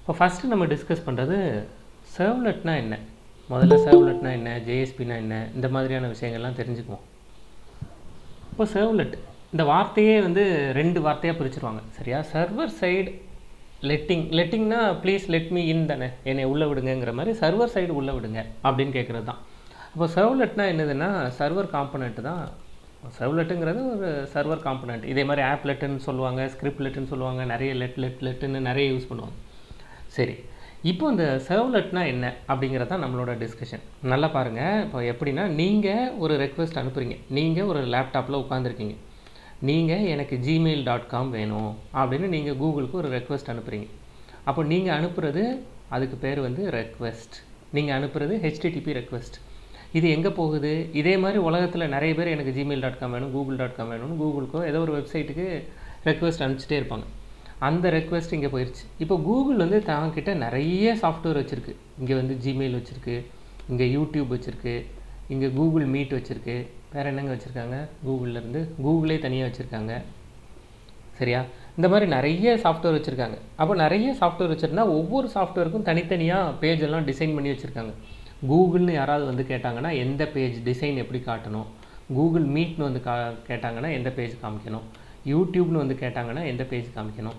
இப்போ ஃபஸ்ட்டு நம்ம டிஸ்கஸ் பண்ணுறது சர்வ்லெட்னா என்ன முதல்ல சர்வ்லெட்னா என்ன ஜேஎஸ்பினா என்ன இந்த மாதிரியான விஷயங்கள்லாம் தெரிஞ்சுக்குவோம் இப்போ சர்வ்லெட் இந்த வார்த்தையே வந்து ரெண்டு வார்த்தையாக பிரிச்சிருவாங்க சரியா சர்வர் சைடு லெட்டிங் லெட்டிங்னா ப்ளீஸ் லெட் மீ இன் தானே என்னை உள்ளே விடுங்கங்கிற மாதிரி சர்வர் சைடு உள்ளே விடுங்க அப்படின்னு கேட்குறது தான் அப்போ சர்வ்லெட்னா என்னதுன்னா சர்வர் காம்பனண்ட் தான் சர்வ்லெட்டுங்கிறது ஒரு சர்வர் காம்பனண்ட் இதே மாதிரி ஆப் லெட்டுன்னு சொல்லுவாங்க ஸ்கிரிப்ட் லெட்டுன்னு சொல்லுவாங்க நிறைய லெட் லெட் லெட்டுன்னு நிறைய யூஸ் பண்ணுவாங்க சரி இப்போ இந்த சர்வ்லெட்னா என்ன அப்படிங்கிறது தான் நம்மளோட டிஸ்கஷன் நல்லா பாருங்கள் இப்போ எப்படின்னா நீங்கள் ஒரு ரெக்வெஸ்ட் அனுப்புகிறீங்க நீங்கள் ஒரு லேப்டாப்பில் உட்காந்துருக்கீங்க நீங்கள் எனக்கு ஜிமெயில் டாட் காம் வேணும் அப்படின்னு நீங்கள் கூகுளுக்கு ஒரு ரெக்வெஸ்ட் அனுப்புகிறீங்க அப்போ நீங்கள் அனுப்புகிறது அதுக்கு பேர் வந்து ரெக்வெஸ்ட் நீங்கள் அனுப்புகிறது ஹெச்டிடிபி ரெக்வெஸ்ட் இது எங்கே போகுது இதே மாதிரி உலகத்தில் நிறைய பேர் எனக்கு ஜிமெயில் டாட் காம் வேணும் கூகுள் டாட் காம் வேணும்னு கூகுளுக்கோ ஏதோ ஒரு வெப்சைட்டுக்கு ரெக்வெஸ்ட் அனுப்பிச்சிட்டே இருப்பாங்க அந்த ரெக்வெஸ்ட் இங்கே போயிடுச்சு இப்போ கூகுள் வந்து தாங்கிட்ட நிறைய சாஃப்ட்வேர் வச்சுருக்கு இங்கே வந்து ஜிமெயில் வச்சுருக்கு இங்கே யூடியூப் வச்சுருக்கு இங்கே கூகுள் மீட் வச்சுருக்கு வேறு என்னங்க வச்சுருக்காங்க கூகுள்லேருந்து கூகுளே தனியாக வச்சுருக்காங்க சரியா இந்த மாதிரி நிறைய சாஃப்ட்வேர் வச்சுருக்காங்க அப்போ நிறைய சாஃப்ட்வேர் வச்சுருந்தா ஒவ்வொரு சாஃப்ட்வேருக்கும் தனித்தனியாக பேஜ் எல்லாம் டிசைன் பண்ணி வச்சுருக்காங்க கூகுள்னு யாராவது வந்து கேட்டாங்கன்னா எந்த பேஜ் டிசைன் எப்படி காட்டணும் கூகுள் மீட்னு வந்து கா கேட்டாங்கன்னா எந்த பேஜ் காமிக்கணும் யூடியூப்னு வந்து கேட்டாங்கன்னா எந்த பேஜ் காமிக்கணும்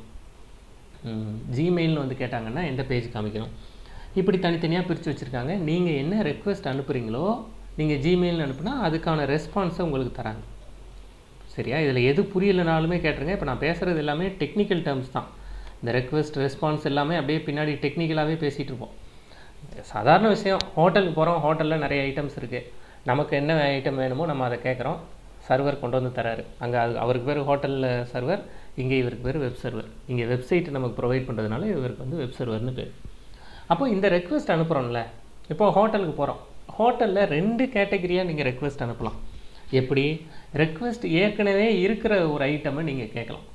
ஜிமெயில்னு வந்து கேட்டாங்கன்னா எந்த பேஜ் காமிக்கணும் இப்படி தனித்தனியாக பிரித்து வச்சுருக்காங்க நீங்கள் என்ன ரெக்வெஸ்ட் அனுப்புகிறீங்களோ நீங்கள் ஜிமெயில் அனுப்புனா அதுக்கான ரெஸ்பான்ஸை உங்களுக்கு தராங்க சரியா இதில் எது புரியலைனாலுமே கேட்டுருங்க இப்போ நான் பேசுகிறது எல்லாமே டெக்னிக்கல் டேர்ம்ஸ் தான் இந்த ரெக்வெஸ்ட் ரெஸ்பான்ஸ் எல்லாமே அப்படியே பின்னாடி டெக்னிக்கலாகவே பேசிகிட்டு இருப்போம் சாதாரண விஷயம் ஹோட்டலுக்கு போகிறோம் ஹோட்டலில் நிறைய ஐட்டம்ஸ் இருக்குது நமக்கு என்ன ஐட்டம் வேணுமோ நம்ம அதை கேட்குறோம் சர்வர் கொண்டு வந்து தராரு அங்கே அது அவருக்கு பேர் ஹோட்டலில் சர்வர் இங்கே இவருக்கு பேர் வெப் சர்வர் இங்கே வெப்சைட் நமக்கு ப்ரொவைட் பண்ணுறதுனால இவருக்கு வந்து வெப் சர்வர்னு பேர் அப்போ இந்த ரெக்வெஸ்ட் அனுப்புகிறோம்ல இப்போ ஹோட்டலுக்கு போகிறோம் ஹோட்டலில் ரெண்டு கேட்டகரியாக நீங்கள் ரெக்வெஸ்ட் அனுப்பலாம் எப்படி ரெக்வெஸ்ட் ஏற்கனவே இருக்கிற ஒரு ஐட்டமை நீங்கள் கேட்கலாம்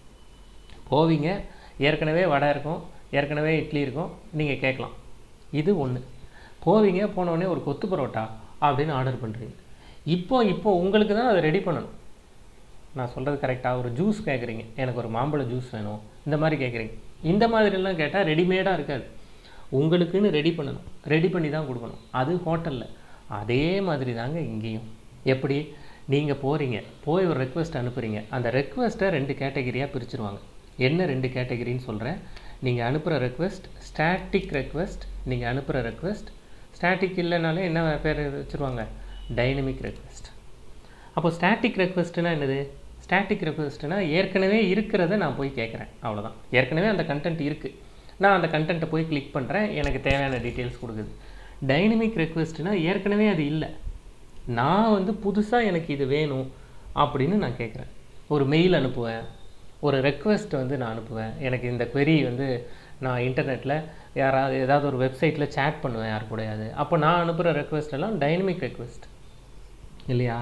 போவீங்க ஏற்கனவே வடை இருக்கும் ஏற்கனவே இட்லி இருக்கும் நீங்கள் கேட்கலாம் இது ஒன்று போவீங்க போனோடனே ஒரு கொத்து பரோட்டா அப்படின்னு ஆர்டர் பண்ணுறீங்க இப்போ இப்போ உங்களுக்கு தான் அதை ரெடி பண்ணணும் நான் சொல்கிறது கரெக்டாக ஒரு ஜூஸ் கேட்குறீங்க எனக்கு ஒரு மாம்பழ ஜூஸ் வேணும் இந்த மாதிரி கேட்குறீங்க இந்த மாதிரிலாம் கேட்டால் ரெடிமேடாக இருக்காது உங்களுக்குன்னு ரெடி பண்ணணும் ரெடி பண்ணி தான் கொடுக்கணும் அது ஹோட்டலில் அதே மாதிரி தாங்க இங்கேயும் எப்படி நீங்கள் போகிறீங்க போய் ஒரு ரெக்வெஸ்ட் அனுப்புகிறீங்க அந்த ரெக்வெஸ்ட்டை ரெண்டு கேட்டகரியாக பிரிச்சுருவாங்க என்ன ரெண்டு கேட்டகரின்னு சொல்கிறேன் நீங்கள் அனுப்புகிற ரெக்வெஸ்ட் ஸ்டாட்டிக் ரெக்வெஸ்ட் நீங்கள் அனுப்புகிற ரெக்வெஸ்ட் ஸ்டாட்டிக் இல்லைனாலே என்ன பேர் வச்சுருவாங்க டைனமிக் ரெக்வெஸ்ட் அப்போ ஸ்டாட்டிக் ரெக்வெஸ்ட்னா என்னது ஸ்டாட்டிக் ரெக்வெஸ்ட்னா ஏற்கனவே இருக்கிறத நான் போய் கேட்குறேன் அவ்வளோதான் ஏற்கனவே அந்த கண்டென்ட் இருக்குது நான் அந்த கண்டென்ட்டை போய் கிளிக் பண்ணுறேன் எனக்கு தேவையான டீட்டெயில்ஸ் கொடுக்குது டைனமிக் ரெக்வெஸ்ட்னா ஏற்கனவே அது இல்லை நான் வந்து புதுசாக எனக்கு இது வேணும் அப்படின்னு நான் கேட்குறேன் ஒரு மெயில் அனுப்புவேன் ஒரு ரெக்வெஸ்ட் வந்து நான் அனுப்புவேன் எனக்கு இந்த query வந்து நான் இன்டர்நெட்டில் யாராவது ஏதாவது ஒரு வெப்சைட்டில் சேட் பண்ணுவேன் யார் கூடயாவது அப்போ நான் அனுப்புகிற ரெக்வெஸ்ட் எல்லாம் டைனமிக் ரெக்வெஸ்ட் இல்லையா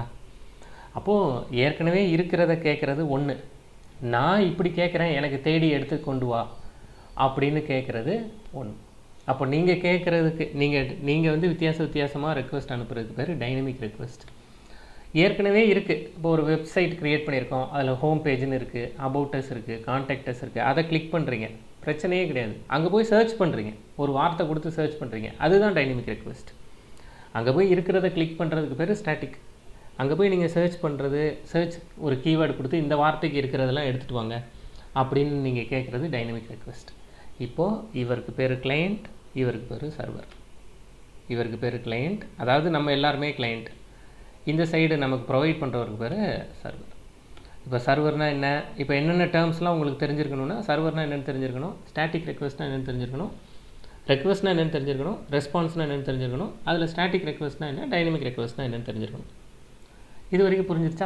அப்போது ஏற்கனவே இருக்கிறத கேட்குறது ஒன்று நான் இப்படி கேட்குறேன் எனக்கு தேடி எடுத்து கொண்டு வா அப்படின்னு கேட்குறது ஒன்று அப்போ நீங்கள் கேட்குறதுக்கு நீங்கள் நீங்கள் வந்து வித்தியாச வித்தியாசமாக ரெக்வெஸ்ட் அனுப்புறதுக்கு பேர் டைனமிக் ரெக்வெஸ்ட் ஏற்கனவே இருக்குது இப்போ ஒரு வெப்சைட் க்ரியேட் பண்ணியிருக்கோம் அதில் ஹோம் பேஜ்னு இருக்குது அபவுட்டஸ் இருக்குது கான்டாக்டஸ் இருக்குது அதை கிளிக் பண்ணுறீங்க பிரச்சனையே கிடையாது அங்கே போய் சர்ச் பண்ணுறீங்க ஒரு வார்த்தை கொடுத்து சர்ச் பண்ணுறீங்க அதுதான் டைனமிக் ரெக்வெஸ்ட் அங்கே போய் இருக்கிறத கிளிக் பண்ணுறதுக்கு பேர் ஸ்டாட்டிக் அங்கே போய் நீங்கள் சர்ச் பண்ணுறது சர்ச் ஒரு கீவேர்டு கொடுத்து இந்த வார்த்தைக்கு இருக்கிறதெல்லாம் எடுத்துகிட்டு வாங்க அப்படின்னு நீங்கள் கேட்குறது டைனமிக் ரெக்வெஸ்ட் இப்போது இவருக்கு பேர் கிளையண்ட் இவருக்கு பேர் சர்வர் இவருக்கு பேர் கிளையண்ட் அதாவது நம்ம எல்லாருமே கிளையண்ட் இந்த சைடு நமக்கு ப்ரொவைட் பண்ணுறவருக்கு பேர் சர்வர் இப்போ சர்வர்னா என்ன இப்போ என்னென்ன டேர்ம்ஸ்லாம் உங்களுக்கு தெரிஞ்சிருக்கணும்னா சர்வர்னா என்னென்னு தெரிஞ்சிருக்கணும் ஸ்டாட்டிக் ரெக்வெஸ்ட்னா என்னென்னு தெரிஞ்சிருக்கணும் ரெக்வெஸ்ட்னா என்னென்னு தெரிஞ்சிருக்கணும் ரெஸ்பான்ஸ்னா என்னென்னு தெரிஞ்சிருக்கணும் அதில் ஸ்டாட்டிக் ரெக்வெஸ்ட்னா என்ன டைனமிக் ரெக்வெஸ்ட்னா என்னென்னு தெரிஞ்சிருக்கணும் இது வரைக்கும் புரிஞ்சிருச்சா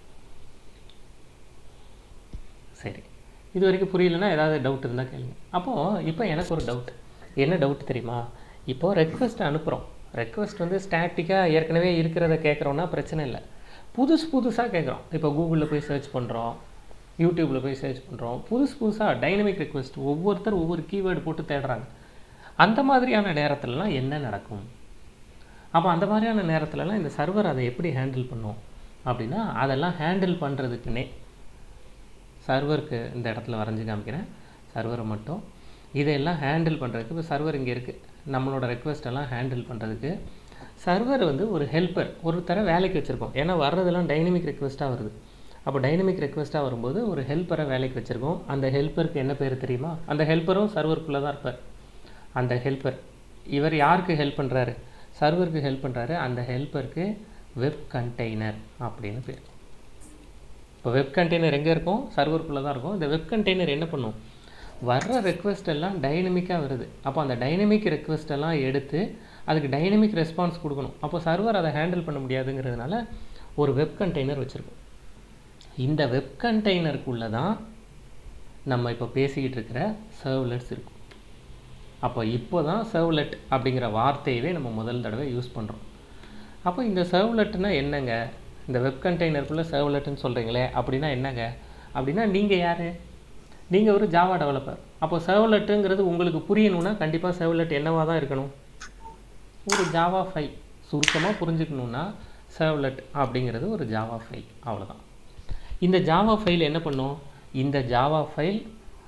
சரி இது வரைக்கும் புரியலன்னா ஏதாவது டவுட் இருந்தால் கேளுங்க அப்போது இப்போ எனக்கு ஒரு டவுட் என்ன டவுட் தெரியுமா இப்போது ரெக்வெஸ்ட் அனுப்புகிறோம் ரெக்வெஸ்ட் வந்து ஸ்டாட்டிக்காக ஏற்கனவே இருக்கிறத கேட்குறோன்னா பிரச்சனை இல்லை புதுசு புதுசாக கேட்குறோம் இப்போ கூகுளில் போய் சர்ச் பண்ணுறோம் யூடியூப்பில் போய் சர்ச் பண்ணுறோம் புதுசு புதுசாக டைனமிக் ரெக்வெஸ்ட் ஒவ்வொருத்தர் ஒவ்வொரு கீவேர்டு போட்டு தேடுறாங்க அந்த மாதிரியான நேரத்துலலாம் என்ன நடக்கும் அப்போ அந்த மாதிரியான நேரத்துலலாம் இந்த சர்வர் அதை எப்படி ஹேண்டில் பண்ணும் அப்படின்னா அதெல்லாம் ஹேண்டில் பண்ணுறதுக்குன்னே சர்வருக்கு இந்த இடத்துல வரைஞ்சி காமிக்கிறேன் சர்வரை மட்டும் இதையெல்லாம் ஹேண்டில் பண்ணுறதுக்கு இப்போ சர்வர் இங்கே இருக்குது நம்மளோட ரெக்வெஸ்ட் எல்லாம் ஹேண்டில் பண்ணுறதுக்கு சர்வர் வந்து ஒரு ஹெல்ப்பர் ஒருத்தரை வேலைக்கு வச்சுருக்கோம் ஏன்னா வர்றதெல்லாம் டைனமிக் ரெக்வெஸ்ட்டாக வருது அப்போ டைனமிக் ரெக்வெஸ்ட்டாக வரும்போது ஒரு ஹெல்ப்பரை வேலைக்கு வச்சுருக்கோம் அந்த ஹெல்ப்பருக்கு என்ன பேர் தெரியுமா அந்த ஹெல்ப்பரும் சர்வருக்குள்ளே தான் இருப்பார் அந்த ஹெல்ப்பர் இவர் யாருக்கு ஹெல்ப் பண்ணுறாரு சர்வருக்கு ஹெல்ப் பண்ணுறாரு அந்த ஹெல்ப்பருக்கு வெப் கண்டெய்னர் அப்படின்னு பேர் இப்போ வெப் கண்டெய்னர் எங்கே இருக்கும் சர்வருக்குள்ளே தான் இருக்கும் இந்த வெப் கண்டெய்னர் என்ன பண்ணும் வர்ற ரெக்வெஸ்ட் எல்லாம் டைனமிக்காக வருது அப்போ அந்த டைனமிக் ரெக்வெஸ்ட் எல்லாம் எடுத்து அதுக்கு டைனமிக் ரெஸ்பான்ஸ் கொடுக்கணும் அப்போ சர்வர் அதை ஹேண்டில் பண்ண முடியாதுங்கிறதுனால ஒரு வெப் கண்டெய்னர் வச்சுருக்கோம் இந்த வெப் கண்டெய்னருக்குள்ளே தான் நம்ம இப்போ பேசிக்கிட்டு இருக்கிற சர்வ்லெட்ஸ் இருக்கும் அப்போ இப்போ தான் சர்வ்லெட் அப்படிங்கிற வார்த்தையவே நம்ம முதல் தடவை யூஸ் பண்ணுறோம் அப்போ இந்த சர்வ்லெட்னா என்னங்க இந்த வெப் கண்டெய்னருக்குள்ளே சர்வ்லெட்னு சொல்கிறீங்களே அப்படின்னா என்னங்க அப்படின்னா நீங்கள் யார் நீங்கள் ஒரு ஜாவா டெவலப்பர் அப்போ சர்வ்லெட்டுங்கிறது உங்களுக்கு புரியணும்னா கண்டிப்பாக சர்வ்லெட் என்னவாக தான் இருக்கணும் ஒரு ஜாவா ஃபைல் சுருக்கமாக புரிஞ்சுக்கணுன்னா சர்வ்லெட் அப்படிங்கிறது ஒரு ஜாவா ஃபைல் அவ்வளோதான் இந்த ஜாவா ஃபைல் என்ன பண்ணும் இந்த ஜாவா ஃபைல்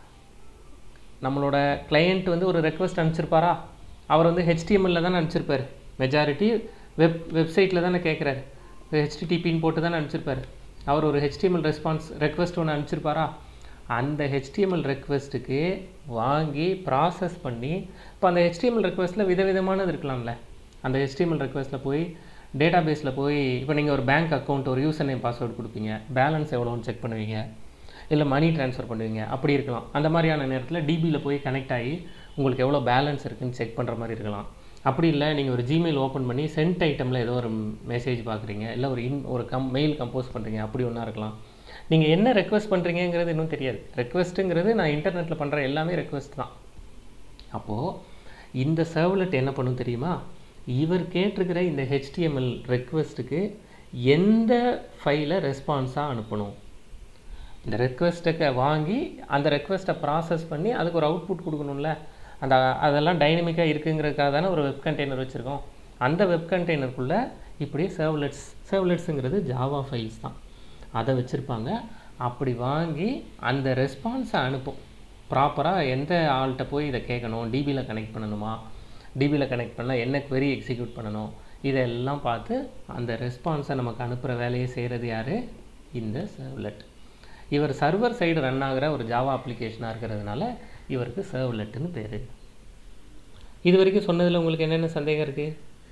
நம்மளோட கிளையண்ட் வந்து ஒரு ரெக்வஸ்ட் அனுப்பிச்சிருப்பாரா அவர் வந்து ஹெச்டிஎம்எல்ல தானே அனுப்பிச்சிருப்பாரு மெஜாரிட்டி வெப் வெப்சைட்டில் தானே கேட்குறாரு ஹெச்டிடிபின்னு போட்டு தானே அனுப்பிச்சிருப்பாரு அவர் ஒரு ஹெச்டிஎம்எல் ரெஸ்பான்ஸ் ரெக்வஸ்ட் ஒன்று அனுப்பிச்சிருப்பாரா அந்த ஹெச்டிஎம்எல் ரெக்வஸ்ட்டுக்கு வாங்கி ப்ராசஸ் பண்ணி இப்போ அந்த ஹெச்டிஎம்எல் ரெக்வஸ்ட்டில் விதவிதமானது இருக்கலாம்ல அந்த ஹெச்டிஎம்எல் ரெக்வஸ்ட்டில் போய் டேட்டா பேஸில் போய் இப்போ நீங்கள் ஒரு பேங்க் அக்கௌண்ட் ஒரு யூசர் நேம் பாஸ்வேர்டு கொடுப்பீங்க பேலன்ஸ் எவ்வளோன்னு செக் பண்ணுவீங்க இல்லை மணி ட்ரான்ஸ்ஃபர் பண்ணுவீங்க அப்படி இருக்கலாம் அந்த மாதிரியான நேரத்தில் டிபியில் போய் கனெக்ட் ஆகி உங்களுக்கு எவ்வளோ பேலன்ஸ் இருக்குன்னு செக் பண்ணுற மாதிரி இருக்கலாம் அப்படி இல்லை நீங்கள் ஒரு ஜிமெயில் ஓப்பன் பண்ணி சென்ட் ஐட்டமில் ஏதோ ஒரு மெசேஜ் பார்க்குறீங்க இல்லை ஒரு இன் ஒரு கம் மெயில் கம்போஸ் பண்ணுறீங்க அப்படி ஒன்றா இருக்கலாம் நீங்கள் என்ன ரெக்வஸ்ட் பண்ணுறீங்கிறது இன்னும் தெரியாது ரெக்வஸ்ட்டுங்கிறது நான் இன்டர்நெட்டில் பண்ணுற எல்லாமே ரெக்வஸ்ட் தான் அப்போது இந்த சர்வ்லெட் என்ன பண்ணும் தெரியுமா இவர் கேட்டிருக்கிற இந்த ஹெச்டிஎம்எல் ரெக்வஸ்ட்டுக்கு எந்த ஃபைலை ரெஸ்பான்ஸாக அனுப்பணும் இந்த ரெக்வஸ்ட்டை வாங்கி அந்த ரெக்வஸ்ட்டை ப்ராசஸ் பண்ணி அதுக்கு ஒரு அவுட்புட் கொடுக்கணும்ல அந்த அதெல்லாம் டைனமிக்காக இருக்குங்கிறதுக்காக தானே ஒரு வெப் கண்டெய்னர் வச்சுருக்கோம் அந்த வெப் கண்டெய்னருக்குள்ளே இப்படி சர்வ்லெட்ஸ் சர்வ்லெட்ஸுங்கிறது ஜாவா ஃபைல்ஸ் தான் அதை வச்சுருப்பாங்க அப்படி வாங்கி அந்த ரெஸ்பான்ஸை அனுப்பும் ப்ராப்பராக எந்த ஆள்கிட்ட போய் இதை கேட்கணும் டிபியில் கனெக்ட் பண்ணணுமா டிபியில் கனெக்ட் பண்ணால் என்ன query எக்ஸிக்யூட் பண்ணணும் இதெல்லாம் பார்த்து அந்த ரெஸ்பான்ஸை நமக்கு அனுப்புகிற வேலையை செய்கிறது யார் இந்த சர்வ்லெட் இவர் சர்வர் சைடு ரன் ஆகிற ஒரு ஜாவா அப்ளிகேஷனாக இருக்கிறதுனால இவருக்கு சர்வ்லெட்டுன்னு பேர் இது வரைக்கும் சொன்னதில் உங்களுக்கு என்னென்ன சந்தேகம் இருக்குது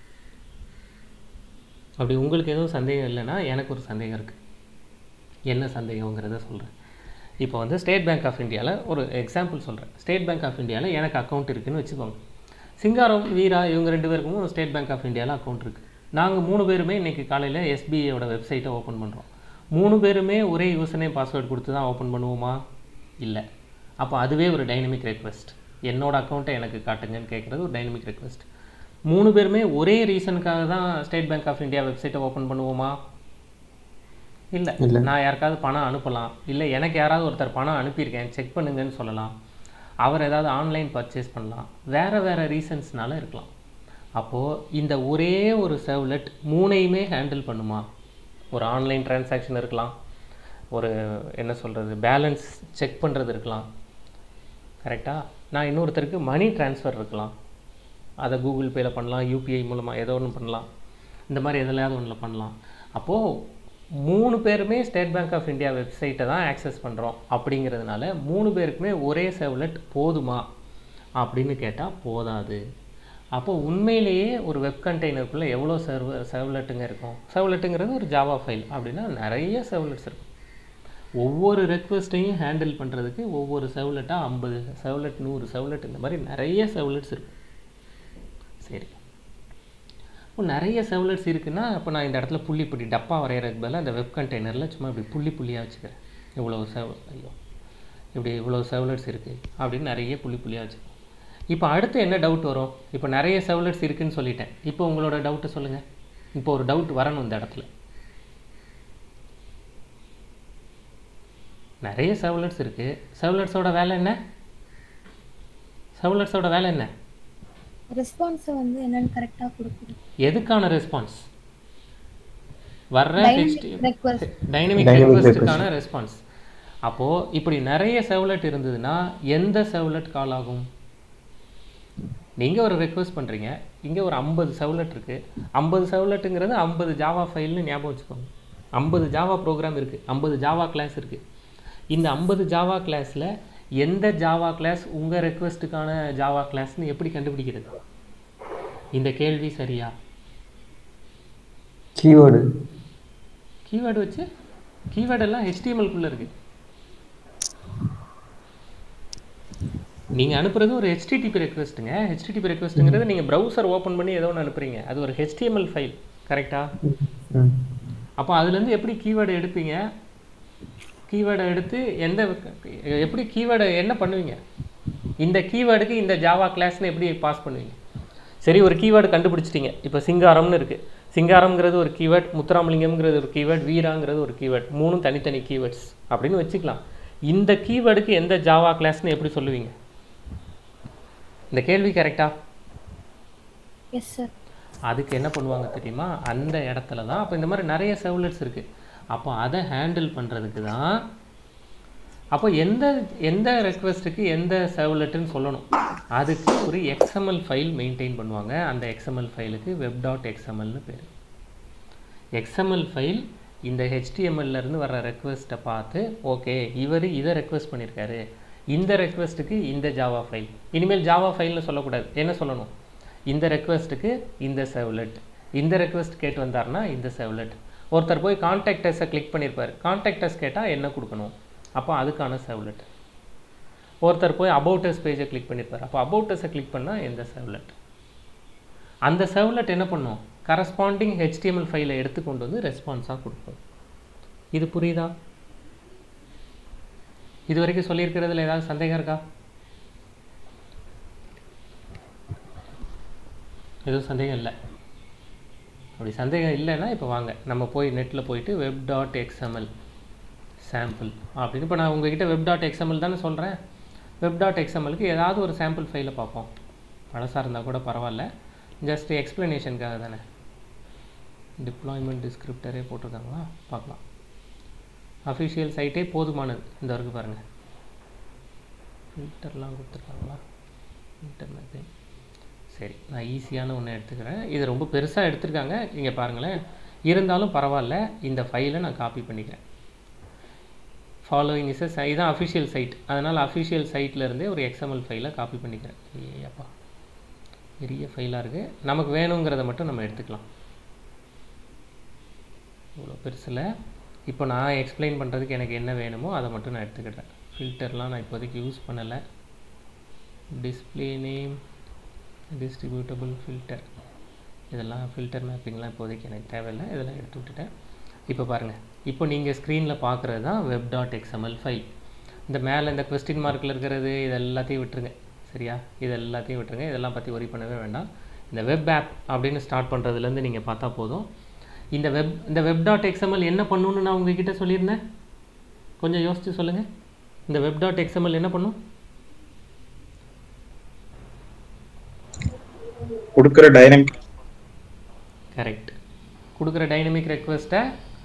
அப்படி உங்களுக்கு எதுவும் சந்தேகம் இல்லைன்னா எனக்கு ஒரு சந்தேகம் இருக்குது என்ன சந்தேகங்கிறத சொல்கிறேன் இப்போ வந்து ஸ்டேட் பேங்க் ஆஃப் இந்தியாவில் ஒரு எக்ஸாம்பிள் சொல்கிறேன் ஸ்டேட் பேங்க் ஆஃப் இந்தியாவில் எனக்கு அக்கௌண்ட் இருக்குன்னு வச்சுக்கோங்க சிங்காரம் வீரா இவங்க ரெண்டு பேருக்கும் ஸ்டேட் பேங்க் ஆஃப் இந்தியாவில் அக்கௌண்ட் இருக்குது நாங்கள் மூணு பேருமே இன்றைக்கி காலையில் எஸ்பிஐயோட வெப்சைட்டை ஓப்பன் பண்ணுறோம் மூணு பேருமே ஒரே யூசனே பாஸ்வேர்டு கொடுத்து தான் ஓப்பன் பண்ணுவோமா இல்லை அப்போ அதுவே ஒரு டைனமிக் ரெக்வெஸ்ட் என்னோட அக்கௌண்ட்டை எனக்கு காட்டுங்கன்னு கேட்குறது ஒரு டைனமிக் ரெக்வெஸ்ட் மூணு பேருமே ஒரே ரீசனுக்காக தான் ஸ்டேட் பேங்க் ஆஃப் இந்தியா வெப்சைட்டை ஓப்பன் பண்ணுவோமா இல்லை நான் யாருக்காவது பணம் அனுப்பலாம் இல்லை எனக்கு யாராவது ஒருத்தர் பணம் அனுப்பியிருக்கேன் செக் பண்ணுங்கன்னு சொல்லலாம் அவர் ஏதாவது ஆன்லைன் பர்ச்சேஸ் பண்ணலாம் வேறு வேறு ரீசன்ஸ்னால இருக்கலாம் அப்போது இந்த ஒரே ஒரு சர்வ்லெட் மூணையுமே ஹேண்டில் பண்ணுமா ஒரு ஆன்லைன் டிரான்சாக்ஷன் இருக்கலாம் ஒரு என்ன சொல்கிறது பேலன்ஸ் செக் பண்ணுறது இருக்கலாம் கரெக்டாக நான் இன்னொருத்தருக்கு மணி ட்ரான்ஸ்ஃபர் இருக்கலாம் அதை கூகுள் பேயில் பண்ணலாம் யூபிஐ மூலமாக ஏதோ ஒன்று பண்ணலாம் இந்த மாதிரி எதுலையாவது ஒன்றில் பண்ணலாம் அப்போது மூணு பேருமே ஸ்டேட் பேங்க் ஆஃப் இந்தியா வெப்சைட்டை தான் ஆக்சஸ் பண்ணுறோம் அப்படிங்கிறதுனால மூணு பேருக்குமே ஒரே செவ்லெட் போதுமா அப்படின்னு கேட்டால் போதாது அப்போ உண்மையிலேயே ஒரு வெப் கண்டெய்னருக்குள்ளே எவ்வளோ சர்வ செவ்லெட்டுங்க இருக்கும் செவ்லெட்டுங்கிறது ஒரு ஜாவா ஃபைல் அப்படின்னா நிறைய செவ்லெட்ஸ் இருக்கும் ஒவ்வொரு ரெக்வஸ்ட்டையும் ஹேண்டில் பண்ணுறதுக்கு ஒவ்வொரு செவ்லெட்டாக ஐம்பது செவ்லெட் நூறு செவ்லெட் இந்த மாதிரி நிறைய செவ்லெட்ஸ் இருக்கும் சரி இப்போ நிறைய செவ்லெட்ஸ் இருக்குன்னா இப்போ நான் இந்த இடத்துல புள்ளி புள்ளி டப்பா வரைகிறதுக்கு பதிலாக அந்த வெப் கண்டெய்னரில் சும்மா இப்படி புள்ளி புள்ளியாக வச்சுக்கிறேன் இவ்வளோ செவ் ஐயோ இப்படி இவ்வளோ செவ்லெட்ஸ் இருக்குது அப்படின்னு நிறைய புள்ளி புள்ளியாக வச்சுக்கிறேன் இப்போ அடுத்து என்ன டவுட் வரும் இப்போ நிறைய செவ்லெட்ஸ் இருக்குன்னு சொல்லிட்டேன் இப்போ உங்களோட டவுட்டை சொல்லுங்கள் இப்போ ஒரு டவுட் வரணும் இந்த இடத்துல நிறைய செவ்லெட்ஸ் இருக்குது செவ்லெட்ஸோட வேலை என்ன செவ்லெட்ஸோட வேலை என்ன ரெஸ்பான்ஸை வந்து என்னன்னு கரெக்டாக கொடுக்கணும் எதுக்கான ரெஸ்பான்ஸ் வர்ற ரெக்வஸ்ட் டைனமிக் ரெக்வஸ்ட்டுக்கான ரெஸ்பான்ஸ் அப்போது இப்படி நிறைய செவ்லெட் இருந்ததுன்னா எந்த செவ்லெட் கால் ஆகும் நீங்கள் ஒரு ரெக்வஸ்ட் பண்ணுறீங்க இங்கே ஒரு ஐம்பது சவுலட் இருக்குது ஐம்பது சவுலட்டுங்கிறது ஐம்பது ஜாவா ஃபைல்னு ஞாபகம் வச்சுக்கோங்க ஐம்பது ஜாவா ப்ரோக்ராம் இருக்குது ஐம்பது ஜாவா கிளாஸ் இருக்குது இந்த ஐம்பது ஜாவா கிளாஸில் எந்த ஜாவா கிளாஸ் உங்கள் ரெக்வஸ்ட்டுக்கான ஜாவா கிளாஸ்னு எப்படி கண்டுபிடிக்கிறது இந்த கேள்வி சரியா கீவேர்டு கீவேர்டு வச்சு கீவேர்டெல்லாம் ஹெச்டிஎம்எல்குள்ளே இருக்குது நீங்கள் அனுப்புறது ஒரு ஹெச்டிடிபி ரெக்வெஸ்ட்டுங்க ஹெச்டிடிபி ரெக்வெஸ்ட்டுங்கிறது நீங்கள் ப்ரௌசர் ஓப்பன் பண்ணி ஏதோ ஒன்று அனுப்புறீங்க அது ஒரு ஹெச்டிஎம்எல் ஃபைல் கரெக்டாக ம் அப்போ அதுலேருந்து எப்படி கீவேர்டை எடுப்பீங்க கீவேர்டை எடுத்து எந்த எப்படி கீவேர்டை என்ன பண்ணுவீங்க இந்த கீவேர்டுக்கு இந்த ஜாவா கிளாஸ்னு எப்படி பாஸ் பண்ணுவீங்க சரி ஒரு கீவேர்டு கண்டுபிடிச்சிட்டீங்க இப்போ சிங்காரம்னு இருக்குது சிங்காரம்ங்கிறது ஒரு கீவேர்ட் முத்துராமலிங்கம்ங்கிறது ஒரு கீவேர்ட் வீராங்கிறது ஒரு கீவேர்ட் மூணும் தனித்தனி கீவேர்ட்ஸ் அப்படின்னு வச்சுக்கலாம் இந்த கீவேர்டுக்கு எந்த ஜாவா கிளாஸ்னு எப்படி சொல்லுவீங்க இந்த கேள்வி கரெக்டா எஸ் சார் அதுக்கு என்ன பண்ணுவாங்க தெரியுமா அந்த இடத்துல தான் அப்போ இந்த மாதிரி நிறைய செவலட்ஸ் இருக்குது அப்போ அதை ஹேண்டில் பண்ணுறதுக்கு தான் அப்போ எந்த எந்த ரெக்வெஸ்ட்டுக்கு எந்த செவலட்டுன்னு சொல்லணும் அதுக்கு ஒரு எக்ஸ்எம்எல் ஃபைல் மெயின்டைன் பண்ணுவாங்க அந்த எக்ஸ்எம்எல் ஃபைலுக்கு வெப் டாட் எக்ஸ்எம்எல்னு பேர் எக்ஸ்எம்எல் ஃபைல் இந்த HTML ல இருந்து வர்ற ரெக்வெஸ்ட்டை பார்த்து ஓகே இவர் இதை ரெக்வெஸ்ட் பண்ணியிருக்காரு இந்த ரெக்வெஸ்ட்டுக்கு இந்த ஜாவா ஃபைல் இனிமேல் ஜாவா ஃபைல்னு சொல்லக்கூடாது என்ன சொல்லணும் இந்த ரெக்வெஸ்ட்டுக்கு இந்த செவ்லெட் இந்த ரெக்வெஸ்ட் கேட்டு வந்தாருன்னா இந்த செவ்லெட் ஒருத்தர் போய் கான்டாக்ட் அஸை கிளிக் பண்ணியிருப்பார் கான்டாக்ட் அஸ் கேட்டால் என்ன கொடுக்கணும் அப்போ அதுக்கான செவ்லெட் ஒருத்தர் போய் அபவுட் அஸ் பேஜை கிளிக் பண்ணியிருப்பார் அப்போ அபவுட் அஸை கிளிக் பண்ணால் எந்த செவ்லெட் அந்த செவ்லெட் என்ன பண்ணும் கரஸ்பாண்டிங் ஹெச்டிஎம்எல் ஃபைலை எடுத்து கொண்டு வந்து ரெஸ்பான்ஸாக கொடுக்கும் இது புரியுதா இது வரைக்கும் சொல்லியிருக்கிறதுல ஏதாவது சந்தேகம் இருக்கா எதுவும் சந்தேகம் இல்லை அப்படி சந்தேகம் இல்லைன்னா இப்போ வாங்க நம்ம போய் நெட்டில் போயிட்டு வெப் டாட் எக்ஸ்எம்எல் சாம்பிள் அப்படின்னு இப்போ நான் உங்ககிட்ட வெப் டாட் எக்ஸ்எம்எல் தானே சொல்கிறேன் வெப் டாட் எக்ஸ்எம்எலுக்கு ஏதாவது ஒரு சாம்பிள் ஃபைலை பார்ப்போம் பழசாக இருந்தால் கூட பரவாயில்ல ஜஸ்ட் எக்ஸ்ப்ளனேஷனுக்காக தானே டிப்ளாய்மெண்ட் டிஸ்கிரிப்டரே போட்டிருக்காங்களா பார்க்கலாம் அஃபிஷியல் சைட்டே போதுமானது இந்த வரைக்கும் பாருங்கள் ஃபில்டர்லாம் கொடுத்துருக்காங்களா ஃபில்டர் மேப்பிங் சரி நான் ஈஸியான ஒன்று எடுத்துக்கிறேன் இது ரொம்ப பெருசாக எடுத்திருக்காங்க இங்கே பாருங்களேன் இருந்தாலும் பரவாயில்ல இந்த ஃபைலை நான் காப்பி பண்ணிக்கிறேன் ஃபாலோயிங் இஸ் எ இதுதான் அஃபிஷியல் சைட் அதனால் அஃபிஷியல் சைட்லேருந்தே ஒரு எக்ஸ்எம்எல் ஃபைலை காப்பி பண்ணிக்கிறேன் ஏப்பா பெரிய ஃபைலாக இருக்குது நமக்கு வேணுங்கிறத மட்டும் நம்ம எடுத்துக்கலாம் இவ்வளோ பெருசில் இப்போ நான் எக்ஸ்பிளைன் பண்ணுறதுக்கு எனக்கு என்ன வேணுமோ அதை மட்டும் நான் எடுத்துக்கிட்டேன் ஃபில்டர்லாம் நான் இப்போதைக்கு யூஸ் பண்ணலை டிஸ்பிளே நேம் டிஸ்ட்ரிபியூட்டபிள் ஃபில்டர் இதெல்லாம் ஃபில்டர் மேப்பிங்லாம் இப்போதைக்கு எனக்கு தேவையில்லை இதெல்லாம் எடுத்து விட்டுட்டேன் இப்போ பாருங்கள் இப்போ நீங்கள் ஸ்க்ரீனில் பார்க்குறது தான் வெப் டாட் எக்ஸ்எம்எல் ஃபைல் இந்த மேலே இந்த கொஸ்டின் மார்க்கில் இருக்கிறது இது எல்லாத்தையும் விட்டுருங்க சரியா இது எல்லாத்தையும் விட்டுருங்க இதெல்லாம் பற்றி ஒரி பண்ணவே வேண்டாம் இந்த வெப் ஆப் அப்படின்னு ஸ்டார்ட் பண்ணுறதுலேருந்து நீங்கள் பார்த்தா போதும் இந்த வெப் இந்த வெப் டாட் எக்ஸ்எம்எல் என்ன பண்ணணும்னு நான் உங்ககிட்ட சொல்லியிருந்தேன் கொஞ்சம் யோசித்து சொல்லுங்கள் இந்த வெப் டாட் எக்ஸ்எம்எல் என்ன பண்ணும் கொடுக்குற டைனமிக் கரெக்ட் கொடுக்குற டைனமிக் ரெக்வெஸ்ட்டை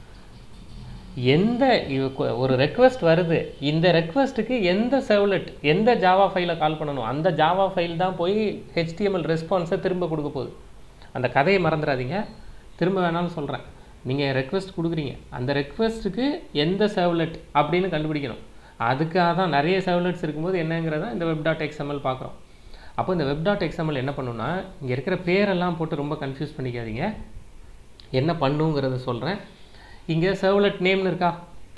எந்த இவ- கொ- ஒரு ரெக்வெஸ்ட் வருது இந்த ரெக்வெஸ்ட்டுக்கு எந்த செவ்லெட் எந்த ஜாவா ஃபைலை கால் பண்ணணும் அந்த ஜாவா ஃபைல் தான் போய் ஹெச்டிஎம்எல் ரெஸ்பான்ஸை திரும்ப கொடுக்க போகுது அந்த கதையை மறந்துடாதீங்க திரும்ப வேணாலும் சொல்கிறேன் நீங்கள் ரெக்வெஸ்ட் கொடுக்குறீங்க அந்த ரெக்வெஸ்ட்டுக்கு எந்த செவ்லெட் அப்படின்னு கண்டுபிடிக்கணும் அதுக்காக தான் நிறைய செவ்லெட்ஸ் இருக்கும்போது என்னங்கிறத இந்த வெப் டாட் எக்ஸ்எம்எல் பார்க்குறோம் அப்போ இந்த வெப் டாட் எக்ஸ்எம்எல் என்ன பண்ணுன்னா இங்கே இருக்கிற பேரெல்லாம் போட்டு ரொம்ப கன்ஃபியூஸ் பண்ணிக்காதீங்க என்ன பண்ணுங்கிறத சொல்கிறேன் இங்கே சர்வ்லெட் நேம்னு இருக்கா